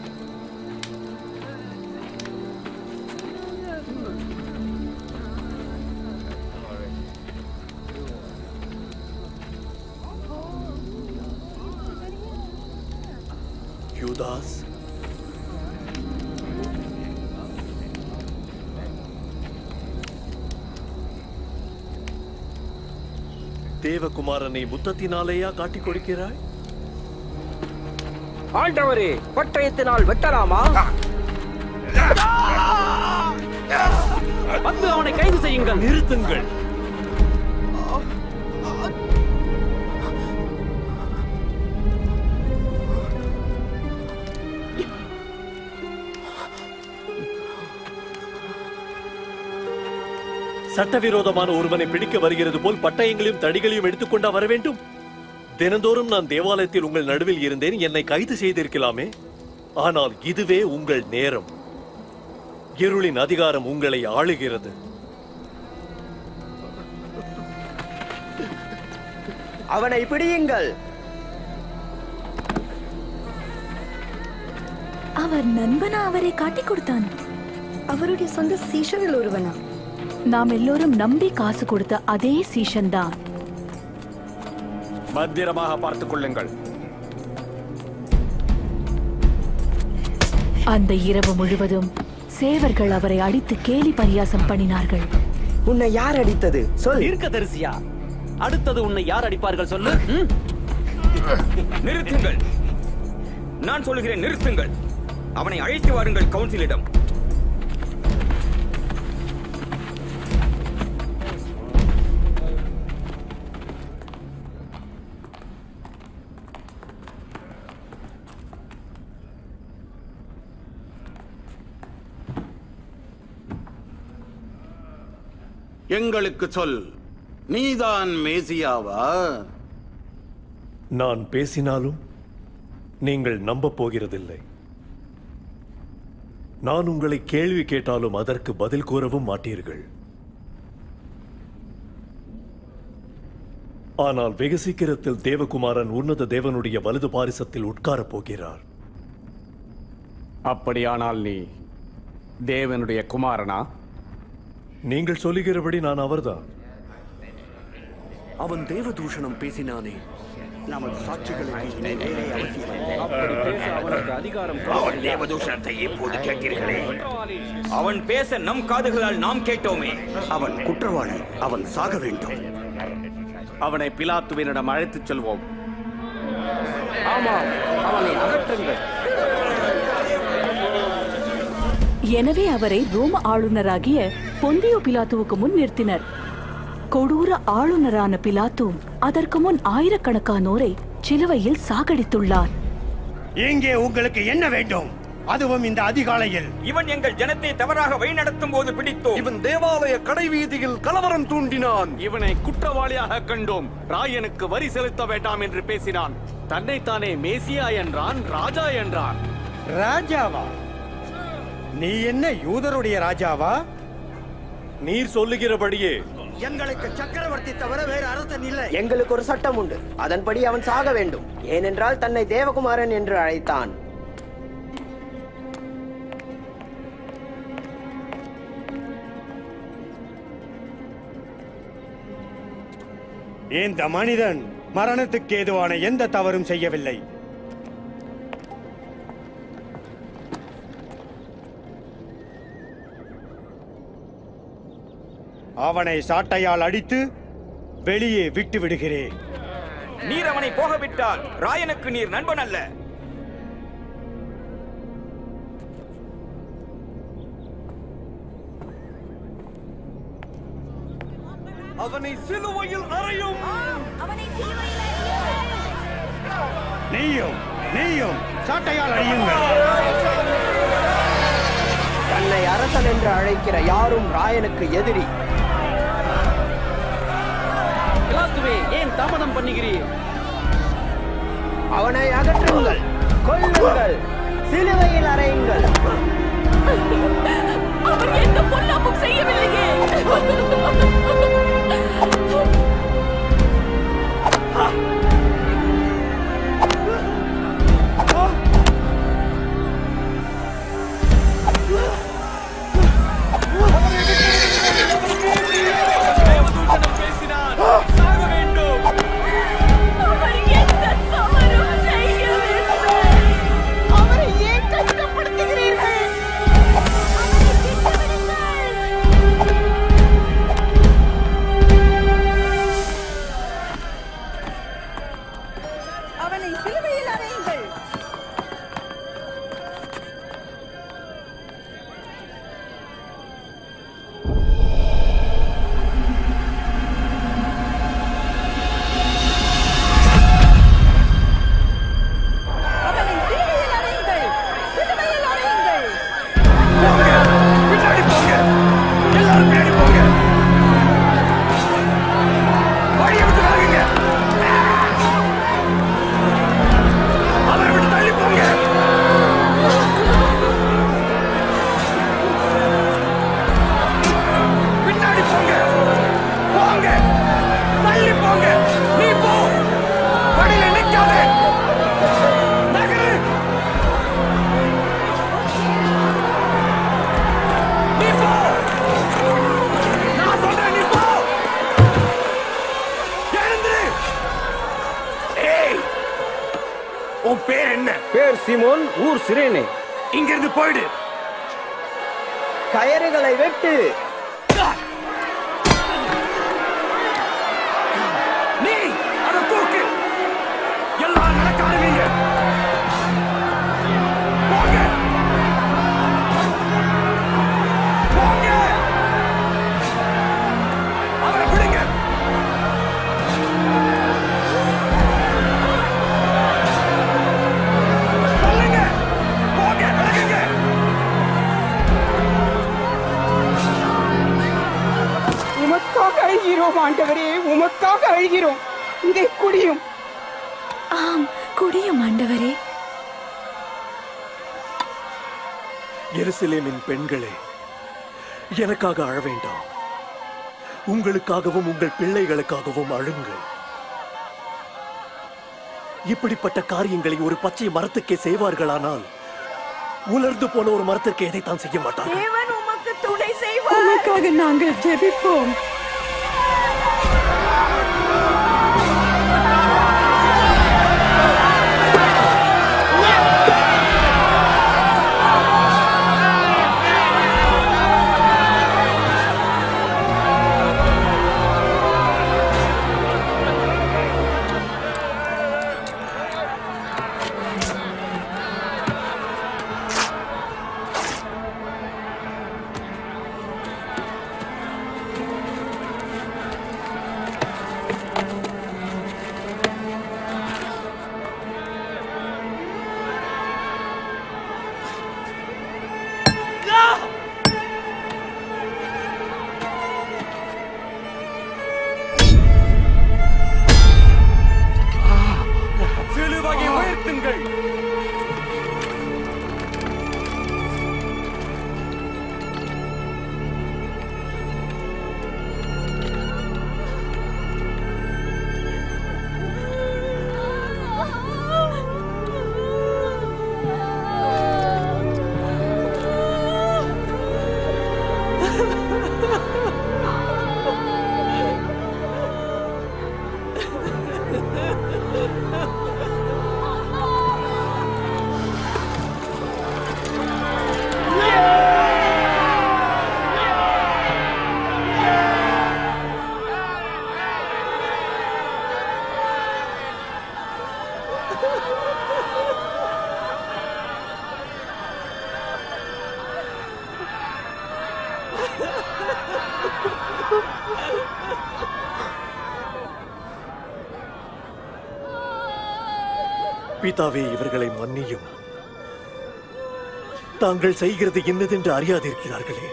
யூதாஸ் தேவகுமாரனை முத்தத்தினாலேயா காட்டிக் கொடுக்கிறாய் ஆண்டவரே பட்டயத்தினால் வெட்டலாமா வந்து அவனை கைது செய்யுங்கள் நிறுத்துங்கள் சட்டவிரோதமான ஒருவனை பிடிக்க வருகிறது போல் பட்டயங்களையும் தடிகளையும் எடுத்துக்கொண்டா வர வேண்டும் தினந்தோறும் நான் தேவாலயத்தில் உங்கள் நடுவில் இருந்தேன் என்னை கைது செய்திருக்கலாமே ஆனால் இதுவே உங்கள் நேரம் இருளின் அதிகாரம் உங்களை ஆளுகிறது அவனை பிடியுங்கள் அவர் நண்பனா அவரை காட்டிக் கொடுத்தான் அவருடைய சொந்த சீஷர்கள் ஒருவனா நாம் எல்லோரும் நம்பி காசு கொடுத்த அதே சீஷன் தான் பத்திரமாக பார்த்துக் கொள்ளுங்கள் அந்த இரவு முழுவதும் சேவர்கள் அவரை அடித்து கேலி பரியாசம் பண்ணினார்கள் உன்னை யார் அடித்தது சொல் தீர்க்கதரிசியா அடுத்தது உன்னை யார் அடிப்பார்கள் சொல்லு ம்? நிறுத்துங்கள் நான் சொல்லுகிறேன் நிறுத்துங்கள் அவனை அழைத்து வாருங்கள் கவுன்சிலிடம் எங்களுக்கு சொல் நீதான் மேசியாவா நான் பேசினாலும் நீங்கள் நம்பப் போகிறதில்லை நான் உங்களை கேள்வி கேட்டாலும் அதற்கு பதில் கூறவும் மாட்டீர்கள் ஆனால் வெகு சீக்கிரத்தில் தேவகுமாரன் உன்னத தேவனுடைய வலது பாரிசத்தில் உட்காரப் போகிறார் அப்படியானால் நீ தேவனுடைய குமாரனா நீங்கள் சொல்லுகிறபடி நான் அவர்தான் அவன் தேவதூஷணம் பேசினானே நமது சாட்சிகளுக்கு இனி வேறே அவசியம் அப்படி பேச அவனுக்கு அதிகாரம் அவன் தேவதூஷணத்தை இப்போது கேட்கிறீர்களே அவன் பேச நம் காதுகளால் நாம் கேட்டோமே அவன் குற்றவாளி அவன் சாக வேண்டும் அவனை பிலாத்துவினிடம் அழைத்துச் செல்வோம் ஆமாம் அவனை அகற்றுங்கள் எனவே அவரை ரோம ஆளுநராகிய பொந்தியோ பிலாத்துவுக்கு முன் நிறுத்தினர் கொடூர ஆளுநரான பிலாத்து அதற்கு முன் ஆயிரக்கணக்கானோரை சிலுவையில் சாகடித்துள்ளார் இங்கே உங்களுக்கு என்ன வேண்டும் அதுவும் இந்த அதிகாலையில் இவன் எங்கள் ஜனத்தை தவறாக வழிநடத்தும் போது பிடித்தோம் இவன் தேவாலய கடைவீதியில் கலவரம் தூண்டினான் இவனை குற்றவாளியாக கண்டோம் ராயனுக்கு வரி செலுத்த வேண்டாம் என்று பேசினான் தன்னைத்தானே மேசியா என்றான் ராஜா என்றான் ராஜாவா நீ என்ன யூதருடைய ராஜாவா நீர் சொல்லுகிறபடியே எங்களுக்கு சக்கரவர்த்தி தவிர வேறு அரசன் இல்லை எங்களுக்கு ஒரு சட்டம் உண்டு அதன்படி அவன் சாக வேண்டும் ஏனென்றால் தன்னை தேவகுமாரன் என்று அழைத்தான் இந்த மனிதன் மரணத்துக்கு ஏதுவான எந்த தவறும் செய்யவில்லை அவனை சாட்டையால் அடித்து வெளியே விட்டு விடுகிறேன் நீர் அவனை போக விட்டால் ராயனுக்கு நீர் நண்பன் அல்ல அவனை சிலுவையில் அறையும் நீயும் நீயும் சாட்டையால் அடியுங்கள் தன்னை அரசன் என்று அழைக்கிற யாரும் ராயனுக்கு எதிரி பிலாத்துவே ஏன் தாமதம் பண்ணுகிறீர் அவனை அகற்றுங்கள் கொல்லுங்கள் சிலுவையில் அறையுங்கள் அவர் எந்த பொல்லாப்பும் செய்யவில்லையே அவர் எந்த தவறும் செய்யவில்லை அவரை ஏன் கஷ்டப்படுத்துகிறீர்கள் அவனை சிலுவையில் அறையுங்கள் அவனை சிலுவையில் அறையுங்கள் சிலுவையில் அறையுங்கள் பின்னாடி போங்க எல்லாரும் பின்னாடி போங்க வழியை விட்டு விலகுங்க அவரை விட்டு தள்ளி போங்க பின்னாடி போங்க போங்க தள்ளி போங்க நீ போ வழியில நிக்காதே நகரு நீ போ நான் சொல்றேன் நீ போ எழுந்துரு ஏய் உன் பேர் என்ன பேர் சிமோன் ஊர் சிரேனே இங்க இருந்து போயிடு கயறுகளை வெட்டு நீ அதை தூக்கு எல்லாம் நடக்க ஆரம்பிங்க போங்க போங்க அவரை விடுங்க தள்ளுங்க போங்க விலகுங்க ஆம் ஆண்டவரே உமக்காக அழுகிறோம் இதை குடியும் ஆம் குடியும் ஆண்டவரே எருசலேமின் பெண்களே எனக்காக அழ வேண்டாம் உங்களுக்காகவும் உங்கள் பிள்ளைகளுக்காகவும் அழுங்கள் இப்படிப்பட்ட காரியங்களை ஒரு பச்சை மரத்துக்கே செய்வார்களானால் உலர்ந்து போன ஒரு மரத்திற்கு எதைத்தான் செய்ய மாட்டார்கள் தேவன் உமக்கு துணை செய்வார் உமக்காக நாங்கள் ஜெபிப்போம் சிலுவையை உயர்த்துங்கள் பிதாவே இவர்களை மன்னியும் தாங்கள் செய்கிறது என்னதென்று அறியாதிருக்கிறார்களே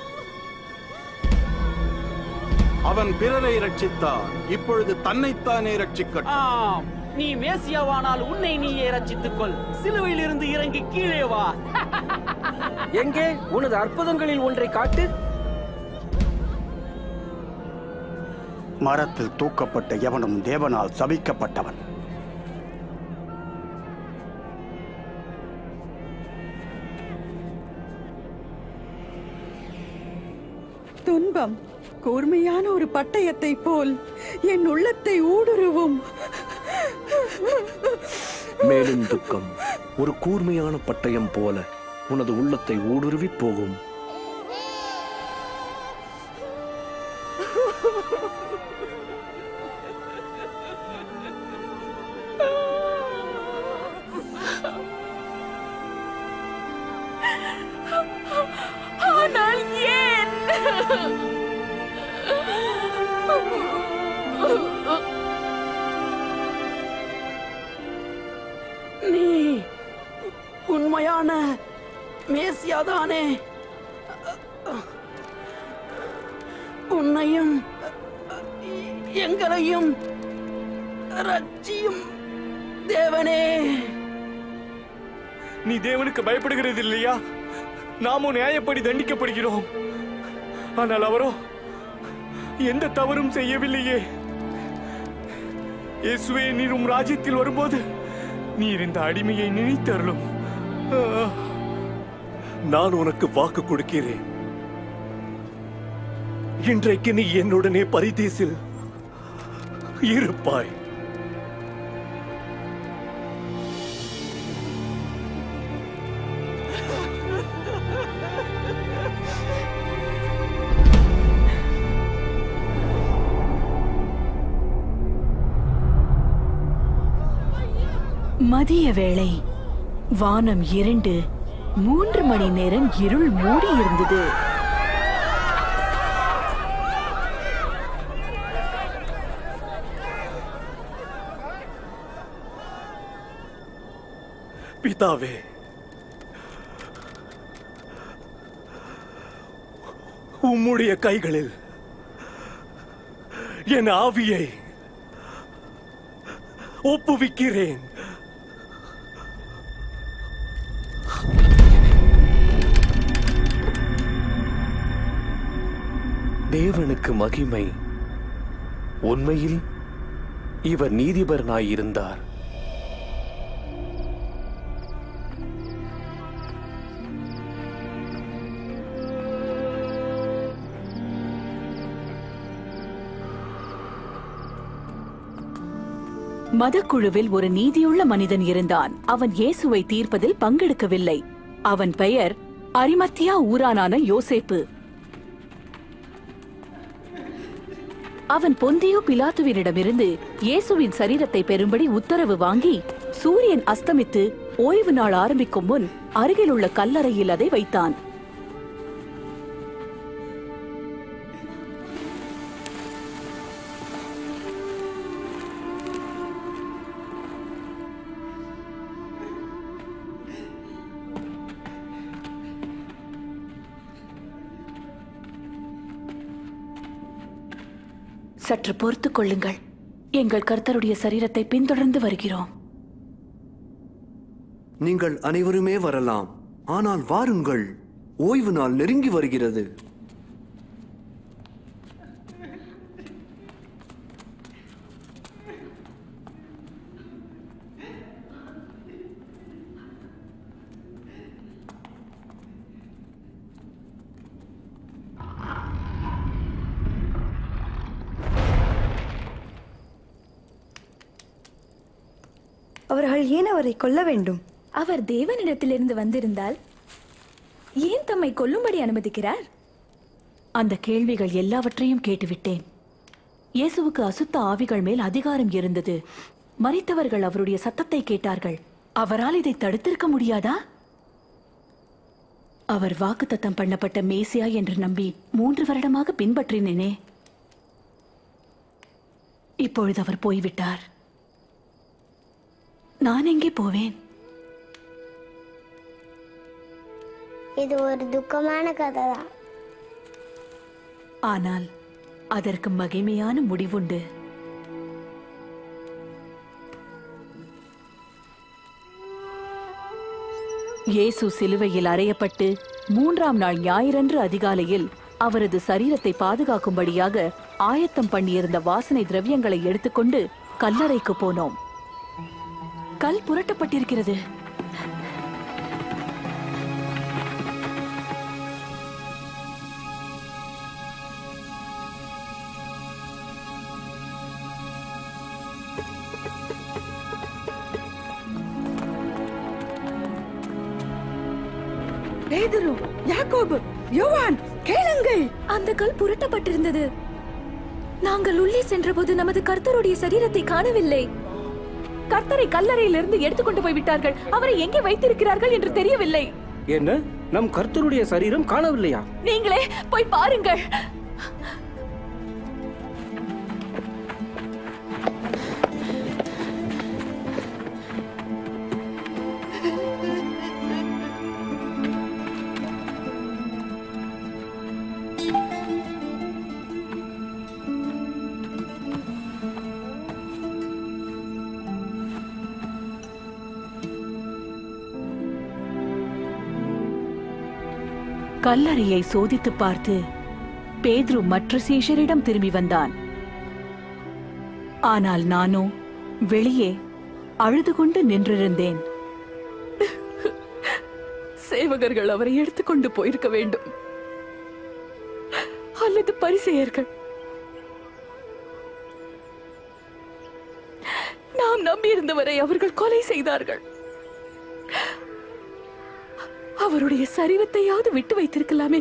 அவன் பிறரை ரட்சித்தான் இப்பொழுது தன்னைத்தானே ரட்சிக்கட்டும் ஆம் நீ மேசியாவானால் உன்னை நீயே ரட்சித்துக் கொள் சிலுவையில் இருந்து இறங்கி கீழே வா எங்கே உனது அற்புதங்களில் ஒன்றை காட்டு மரத்தில் தூக்கப்பட்ட எவனும் தேவனால் சபிக்கப்பட்டவன் துன்பம் கூர்மையான ஒரு பட்டயத்தை போல் என் உள்ளத்தை ஊடுருவும் மேலும் துக்கம் ஒரு கூர்மையான பட்டயம் போல உனது உள்ளத்தை ஊடுருவி போகும் ஆனால் ஏன் நீ உண்மையான மேசியாதானே உன்னையும் எங்களையும் ரட்சியும் தேவனே நீ தேவனுக்கு பயப்படுகிறது இல்லையா நாமும் நியாயப்படி தண்டிக்கப்படுகிறோம் ஆனால் அவரோ எந்த தவறும் செய்யவில்லையே இயேசுவே நீர் உம் ராஜ்யத்தில் வரும்போது நீர் இந்த அடிமையை நினைத்தருளும் நான் உனக்கு வாக்கு கொடுக்கிறேன் இன்றைக்கு நீ என்னுடனே பரிதேசில் இருப்பாய் மதிய வேளை வானம் இருண்டு மூன்று மணி நேரம் இருள் மூடி இருந்தது பிதாவே உம்முடைய கைகளில் என் ஆவியை ஒப்புவிக்கிறேன் தேவனுக்கு மகிமை உண்மையில் இவர் நீதிபரனாயிருந்தார் மதக்குழுவில் ஒரு நீதியுள்ள மனிதன் இருந்தான் அவன் இயேசுவை தீர்ப்பதில் பங்கெடுக்கவில்லை அவன் பெயர் அரிமத்தியா ஊரானான யோசேப்பு அவன் பொந்தியோ பிலாத்துவினிடமிருந்து இயேசுவின் சரீரத்தை பெறும்படி உத்தரவு வாங்கி சூரியன் அஸ்தமித்து ஓய்வு நாள் ஆரம்பிக்கும் முன் அருகிலுள்ள கல்லறையில் அதை வைத்தான் சற்று பொறுத்துக் கொள்ளுங்கள் எங்கள் கர்த்தருடைய சரீரத்தை பின்தொடர்ந்து வருகிறோம் நீங்கள் அனைவருமே வரலாம் ஆனால் வாருங்கள் ஓய்வு நாள் நெருங்கி வருகிறது அவர்கள் ஏன் அவரை கொல்ல வேண்டும் அவர் தேவனிடத்திலிருந்து வந்திருந்தால் ஏன் தம்மை கொல்லும்படி அனுமதிக்கிறார் அந்த கேள்விகள் எல்லாவற்றையும் கேட்டுவிட்டேன் இயேசுவுக்கு அசுத்த ஆவிகள் மேல் அதிகாரம் இருந்தது மரித்தவர்கள் அவருடைய சத்தத்தை கேட்டார்கள் அவரால் இதை தடுத்திருக்க முடியாதா அவர் வாக்குத்தத்தம் பண்ணப்பட்ட மேசியா என்று நம்பி மூன்று வருடமாக பின்பற்றினேனே இப்பொழுது அவர் போய்விட்டார் நான் எங்கே போவேன் இது ஒரு துக்கமான கதை தான் ஆனால் அதற்கு மகிமையான முடிவுண்டு இயேசு சிலுவையில் அறையப்பட்டு மூன்றாம் நாள் ஞாயிறன்று அதிகாலையில் அவரது சரீரத்தை பாதுகாக்கும்படியாக ஆயத்தம் பண்ணியிருந்த வாசனை திரவியங்களை எடுத்துக்கொண்டு கல்லறைக்கு போனோம் கல் புரட்டப்பட்டிருக்கிறது பேதுரு யாக்கோபு யோவான் கேளுங்கள் அந்த கல் புரட்டப்பட்டிருந்தது நாங்கள் உள்ளே சென்றபோது நமது கர்த்தருடைய சரீரத்தை காணவில்லை கர்த்தரை கல்லறையிலிருந்து எடுத்துக்கொண்டு போய் விட்டார்கள் அவரை எங்கே வைத்திருக்கிறார்கள் என்று தெரியவில்லை என்ன நம் கர்த்தருடைய சரீரம் காணவில்லையா நீங்களே போய் பாருங்கள் கல்லறையை சோதித்துப் பார்த்து பேதுரு மற்ற சீஷரிடம் திரும்பி வந்தான் ஆனால் நானோ வெளியே அழுது கொண்டு நின்றிருந்தேன் சேவகர்கள் அவரை எடுத்துக்கொண்டு போயிருக்க வேண்டும் அல்லது பரிசெயர்கள் நாம் நம்பியிருந்தவரை அவர்கள் கொலை செய்தார்கள் அவருடைய சரீரத்தையாவது விட்டு வைத்திருக்கலாமே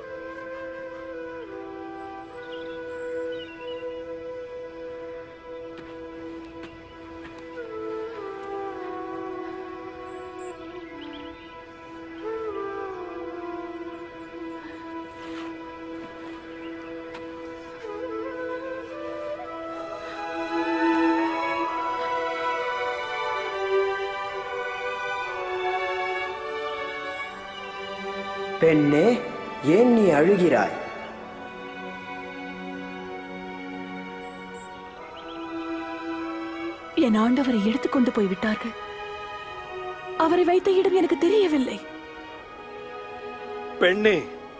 பெண்ணே ஏன் நீ அழுகிறாய் என் ஆண்டவரை எடுத்துக்கொண்டு போய் விட்டார்கள் அவரை வைத்த இடம் எனக்கு தெரியவில்லை பெண்ணே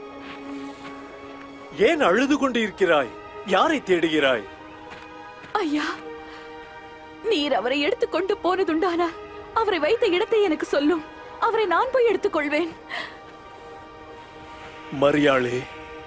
ஏன் அழுது கொண்டு இருக்கிறாய் யாரை தேடுகிறாய் ஐயா நீர் அவரை எடுத்துக்கொண்டு போனதுண்டானா அவரை வைத்த இடத்தை எனக்கு சொல்லும் அவரை நான் போய் எடுத்துக்கொள்வேன் மரியாளே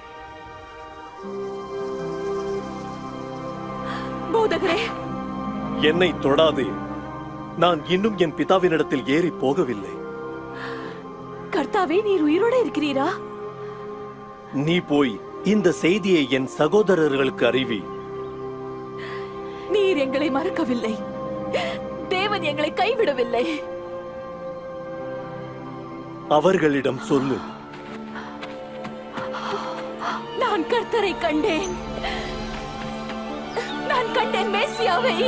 போதகரே என்னை தொடாதே நான் இன்னும் என் பிதாவினிடத்தில் ஏறி போகவில்லை கர்த்தாவே நீர் உயிரோடு இருக்கிறீரா நீ போய் இந்த செய்தியை என் சகோதரர்களுக்கு அறிவி நீர் எங்களை மறக்கவில்லை தேவன் எங்களை கைவிடவில்லை அவர்களிடம் சொல்லு நான் கர்த்தரை கண்டேன் நான் கண்டேன் மேசியாவை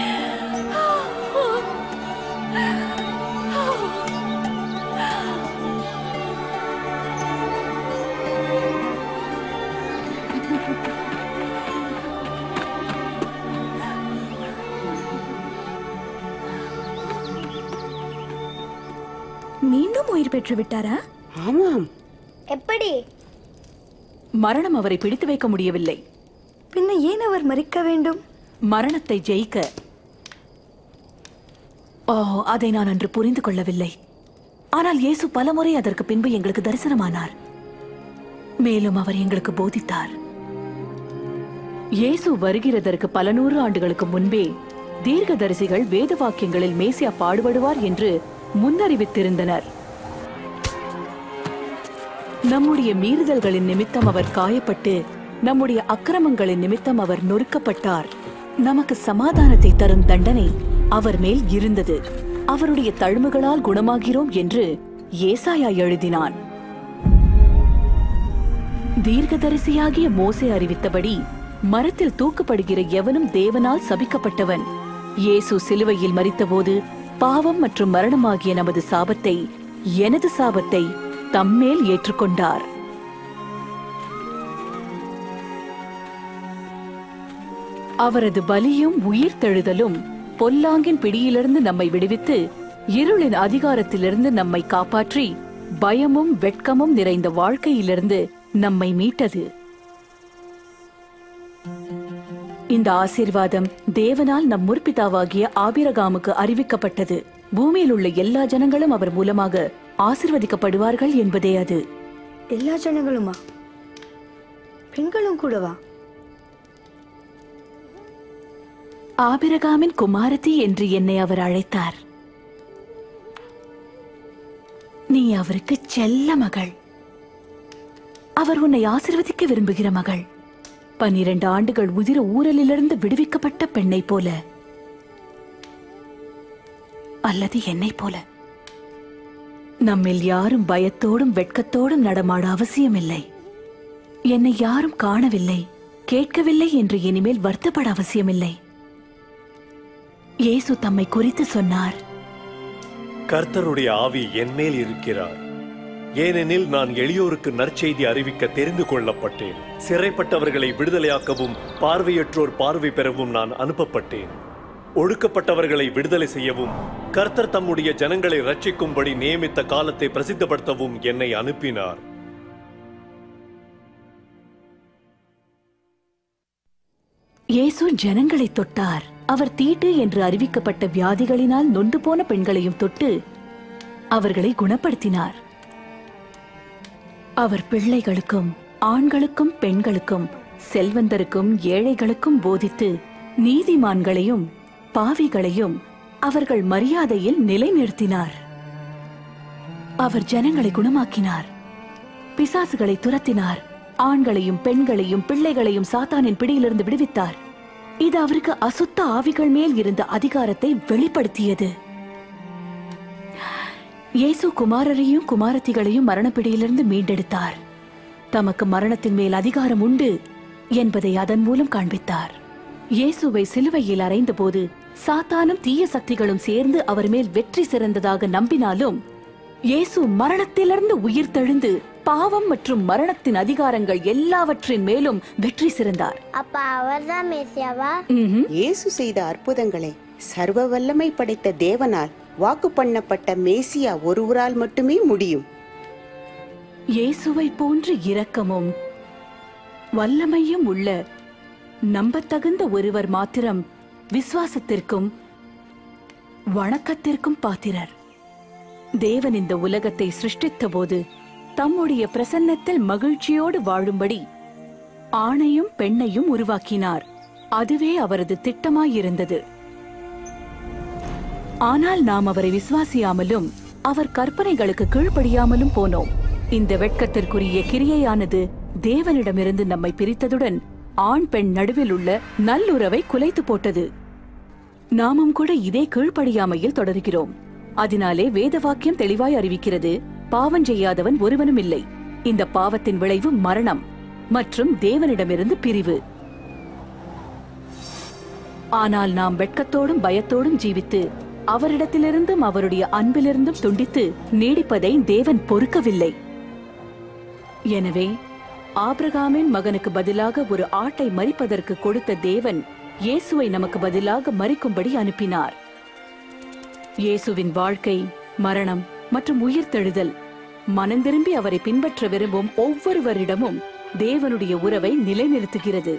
மீண்டும் உயிர் பெற்று விட்டாரா ஆமாம் எப்படி மரணம் அவரை பிடித்து வைக்க முடியவில்லை பின்ன ஏன் அவர் மறிக்க வேண்டும் மரணத்தை ஜெயிக்க ஓ அதை நான் அன்று புரிந்து கொள்ளவில்லை ஆனால் இயேசு பலமுறை அதற்கு பின்பு எங்களுக்கு தரிசனமானார் மேலும் அவர் எங்களுக்கு போதித்தார் இயேசு வருகிறதற்கு பல நூறு ஆண்டுகளுக்கு முன்பே தீர்க்கதரிசிகள் வேத வாக்கியங்களில் மேசியா பாடுபடுவார் என்று முன்னறிவித்திருந்தனர் நம்முடைய மீறுதல்களின் நிமித்தம் அவர் காயப்பட்டு நம்முடைய அக்கிரமங்களின் நிமித்தம் அவர் நொறுக்கப்பட்டார் நமக்கு சமாதானத்தை தரும் தண்டனை அவர் மேல் இருந்தது அவருடைய தழும்புகளால் குணமாகிறோம் என்று ஏசாயா எழுதினான் தீர்க்கதரிசியாகிய மோசே அறிவித்தபடி மரத்தில் தூக்கப்படுகிற எவனும் தேவனால் சபிக்கப்பட்டவன் இயேசு சிலுவையில் மரித்தபோது பாவம் மற்றும் மரணமாகிய நமது சாபத்தை எனது சாபத்தை தம்மேல் ஏற்றுக்கொண்டார் அவரது பலியும் உயிர்த்தெழுதலும் பொல்லாங்கின் பிடியிலிருந்து நம்மை விடுவித்து இருளின் அதிகாரத்திலிருந்து நம்மை காப்பாற்றி பயமும் வெட்கமும் நிறைந்த வாழ்க்கையிலிருந்து நம்மை மீட்டது இந்த ஆசீர்வாதம் தேவனால் நம் முற்பிதாவாகிய ஆபிரகாமுக்கு அறிவிக்கப்பட்டது பூமியில் உள்ள எல்லா ஜனங்களும் அவர் மூலமாக ஆசிர்வதிக்கப்படுவார்கள் என்பதே அது எல்லா ஜனங்களுமா பெண்களும் கூடவா ஆபிரகாமின் குமாரதி என்று என்னை அவர் அழைத்தார் நீ அவருக்கு செல்ல மகள் அவர் உன்னை ஆசிர்வதிக்க விரும்புகிற மகள் பன்னிரண்டு ஆண்டுகள் உதிர ஊரலிலிருந்து விடுவிக்கப்பட்ட பெண்ணை போல அல்லது என்னை போல நம்மில் யாரும் பயத்தோடும் வெட்கத்தோடும் நடமாட அவசியமில்லை என்னை யாரும் காணவில்லை கேட்கவில்லை என்று இனிமேல் வருத்தப்பட அவசியமில்லை இயேசு தம்மை குறித்து சொன்னார் கர்த்தருடைய ஆவி என்மேல் இருக்கிறார் ஏனெனில் நான் எளியோருக்கு நற்செய்தி அறிவிக்க தெரிந்து கொள்ளப்பட்டேன் சிறைப்பட்டவர்களை விடுதலையாக்கவும் பார்வையற்றோர் பார்வை பெறவும் நான் அனுப்பப்பட்டேன் ஒடுக்கப்பட்டவர்களை விடுதலை செய்யவும் கர்த்தர் தம்முடைய ஜனங்களை ரட்சிக்கும்படி நியமித்த காலத்தை பிரசித்தப்படுத்தவும் என்னை அனுப்பினார் இயேசு ஜனங்களை தொட்டார் அவர் தீட்டு என்று அறிவிக்கப்பட்ட வியாதிகளினால் நொந்து போன பெண்களையும் தொட்டு அவர்களை குணப்படுத்தினார் அவர் பிள்ளைகளுக்கும் ஆண்களுக்கும் பெண்களுக்கும் செல்வந்தருக்கும் ஏழைகளுக்கும் போதித்து நீதிமான்களையும் பாவிகளையும் அவர்கள் மரியாதையில் நிலைநிறுத்தினார் அவர் ஜனங்களை குணமாக்கினார் பிசாசுகளை துரத்தினார் ஆண்களையும் பெண்களையும் பிள்ளைகளையும் சாத்தானின் பிடியிலிருந்து விடுவித்தார் இது அவருக்கு அசுத்த ஆவிகள் மேல் இருந்த அதிகாரத்தை வெளிப்படுத்தியது இயேசு குமாரரையும் குமாரத்திகளையும் மரணப்பிடியிலிருந்து மீண்டெடுத்தார் தமக்கு மரணத்தின் மேல் அதிகாரம் உண்டு என்பதை அதன் மூலம் காண்பித்தார் இயேசுவை சிலுவையில் அறைந்தபோது சாத்தானும் தீய சக்திகளும் சேர்ந்து அவர் மேல் வெற்றி சிறந்ததாக நம்பினாலும் இயேசு மரணத்திலிருந்து உயிர் தெழுந்து பாவம் மற்றும் மரணத்தின் அதிகாரங்கள் எல்லாவற்றின் மேலும் வெற்றி சிறந்தார் அப்ப அவர்தான் மேசியாவா இயேசு செய்த அற்புதங்களை சர்வ வல்லமை படைத்த தேவனால் வாக்கு பண்ணப்பட்ட மேசியா ஒருவரால் மட்டுமே முடியும் இயேசுவை போன்ற இரக்கமும் வல்லமையும் உள்ள நம்பத்தகுந்த ஒருவர் மாத்திரம் விசுவாசத்திற்கும் வணக்கத்திற்கும் பாத்திரர் தேவன் இந்த உலகத்தை சிருஷ்டித்தபோது தம்முடைய பிரசன்னத்தில் மகிழ்ச்சியோடு வாழும்படி ஆணையும் பெண்ணையும் உருவாக்கினார் அதுவே அவரது திட்டமாயிருந்தது ஆனால் நாம் அவரை விசுவாசியாமலும் அவர் கற்பனைகளுக்கு கீழ்ப்படியாமலும் போனோம் இந்த வெட்கத்திற்குரிய கிரியையானது தேவனிடமிருந்து நம்மை பிரித்ததுடன் ஆண் பெண் நடுவில் உள்ள நல்லுறவை குலைத்து போட்டது நாமும் கூட இதே கீழ்ப்படியாமையில் தொடர்கிறோம் அதனாலே வேத வாக்கியம் தெளிவாய் அறிவிக்கிறது பாவம் செய்யாதவன் ஒருவனும் இல்லை இந்த பாவத்தின் விளைவு மரணம் மற்றும் தேவனிடமிருந்து பிரிவு ஆனால் நாம் வெட்கத்தோடும் பயத்தோடும் ஜீவித்து அவரிடத்திலிருந்தும் அவருடைய அன்பிலிருந்தும் துண்டித்து நீடிப்பதை தேவன் பொறுக்கவில்லை எனவே ஆபிரகாமின் மகனுக்கு பதிலாக ஒரு ஆட்டை மறிப்பதற்கு கொடுத்த தேவன் இயேசுவை நமக்கு பதிலாக மறிக்கும்படி அனுப்பினார் இயேசுவின் வாழ்க்கை மரணம் மற்றும் உயிர்த்தெழுதல் மனந்திரும்பி அவரை பின்பற்ற விரும்பும் ஒவ்வொருவரிடமும் தேவனுடைய உறவை நிலைநிறுத்துகிறது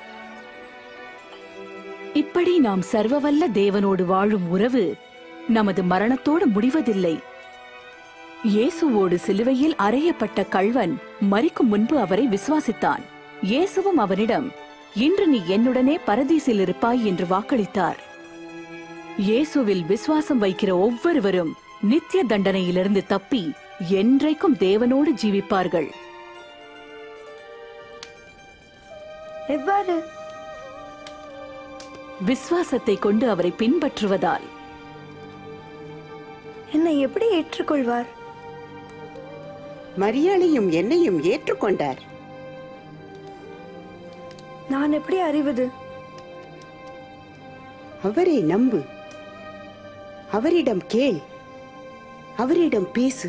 இப்படி நாம் சர்வவல்ல தேவனோடு வாழும் உறவு நமது மரணத்தோடு முடிவதில்லை இயேசுவோடு சிலுவையில் அறையப்பட்ட கள்வன் மறிக்கும் முன்பு அவரை விசுவாசித்தான் இயேசுவும் அவனிடம் இன்று நீ என்னுடனே பரதீசில் இருப்பாய் என்று வாக்களித்தார் இயேசுவில் விசுவாசம் வைக்கிற ஒவ்வொருவரும் நித்திய தண்டனையிலிருந்து தப்பி என்றைக்கும் தேவனோடு ஜீவிப்பார்கள் எவ்வாறு விசுவாசத்தை கொண்டு அவரை பின்பற்றுவதால் என்னை எப்படி ஏற்றுக்கொள்வார் மரியாளையும் என்னையும் ஏற்றுக்கொண்டார் நான் எப்படி அறிவது அவரை நம்பு அவரிடம் கேள் அவரிடம் பேசு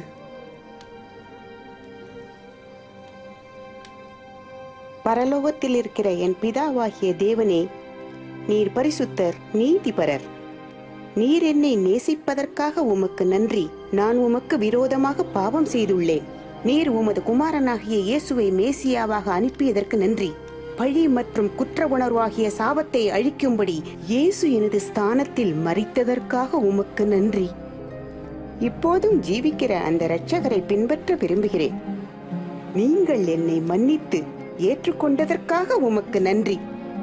பரலோகத்தில் இருக்கிற என் பிதாவாகிய தேவனே நீர் பரிசுத்தர் நீதிபரர் நீர் என்னை நேசிப்பதற்காக உமக்கு நன்றி நான் உமக்கு விரோதமாக பாவம் செய்துள்ளேன் நீர் உமது குமாரனாகிய இயேசுவை மேசியாவாக அனுப்பியதற்கு நன்றி பழி மற்றும் குற்ற உணர்வாகிய சாபத்தை அழிக்கும்படி இயேசு எனது ஸ்தானத்தில் மறித்ததற்காக உமக்கு நன்றி இப்போதும் ஜீவிக்கிற அந்த இரட்சகரை பின்பற்ற விரும்புகிறேன் நீங்கள் என்னை மன்னித்து ஏற்றுக்கொண்டதற்காக உமக்கு நன்றி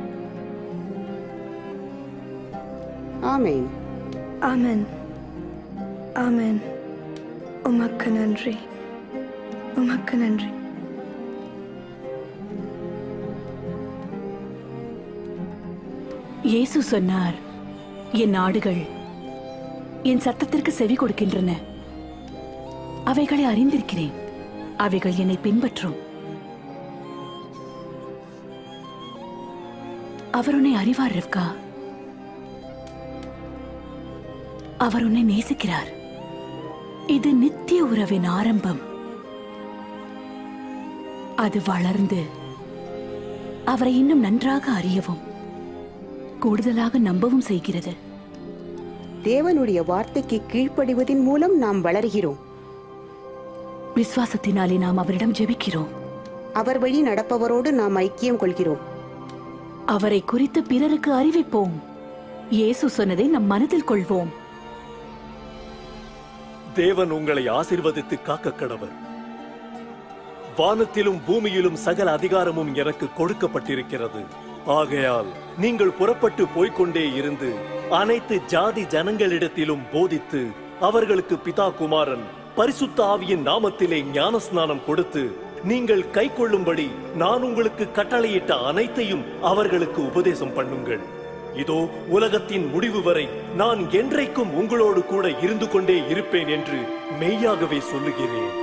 ஆமென் ஆமென் ஆமென் உமக்கு நன்றி உமக்கு நன்றி இயேசு சொன்னார் என் ஆடுகள் என் சத்தத்திற்கு செவி கொடுக்கின்றன அவைகளை அறிந்திருக்கிறேன் அவைகள் என்னை பின்பற்றும் அவர் உன்னை அறிவார் ரிவ்கா அவர் உன்னை நேசிக்கிறார் இது நித்திய உறவின் ஆரம்பம் அது வளர்ந்து அவரை இன்னும் நன்றாக அறியவும் கூடுதலாக நம்பவும் செய்கிறது தேவனுடைய வார்த்தைக்கு கீழ்ப்படிவதின் மூலம் நாம் வளர்கிறோம் விசுவாசத்தினாலே நாம் அவரிடம் ஜெபிக்கிறோம் அவர் வழி நடப்பவரோடு நாம் ஐக்கியம் கொள்கிறோம் அவரை குறித்து பிறருக்கு அறிவிப்போம் இயேசு சொன்னதை நம் மனதில் கொள்வோம் தேவன் உங்களை ஆசிர்வதித்து காக்க கடவர் வானத்திலும் பூமியிலும் சகல அதிகாரமும் எனக்கு கொடுக்கப்பட்டிருக்கிறது ஆகையால் நீங்கள் புறப்பட்டு போய்க்கொண்டே இருந்து அனைத்து ஜாதி ஜனங்களிடத்திலும் போதித்து அவர்களுக்கு பிதா குமாரன் பரிசுத்த ஆவியின் நாமத்திலே ஞானஸ்நானம் கொடுத்து நீங்கள் கைக்கொள்ளும்படி நான் உங்களுக்கு கட்டளையிட்ட அனைத்தையும் அவர்களுக்கு உபதேசம் பண்ணுங்கள் இதோ உலகத்தின் முடிவு வரை நான் என்றைக்கும் உங்களோடு கூட இருந்து கொண்டே இருப்பேன் என்று மெய்யாகவே சொல்லுகிறேன்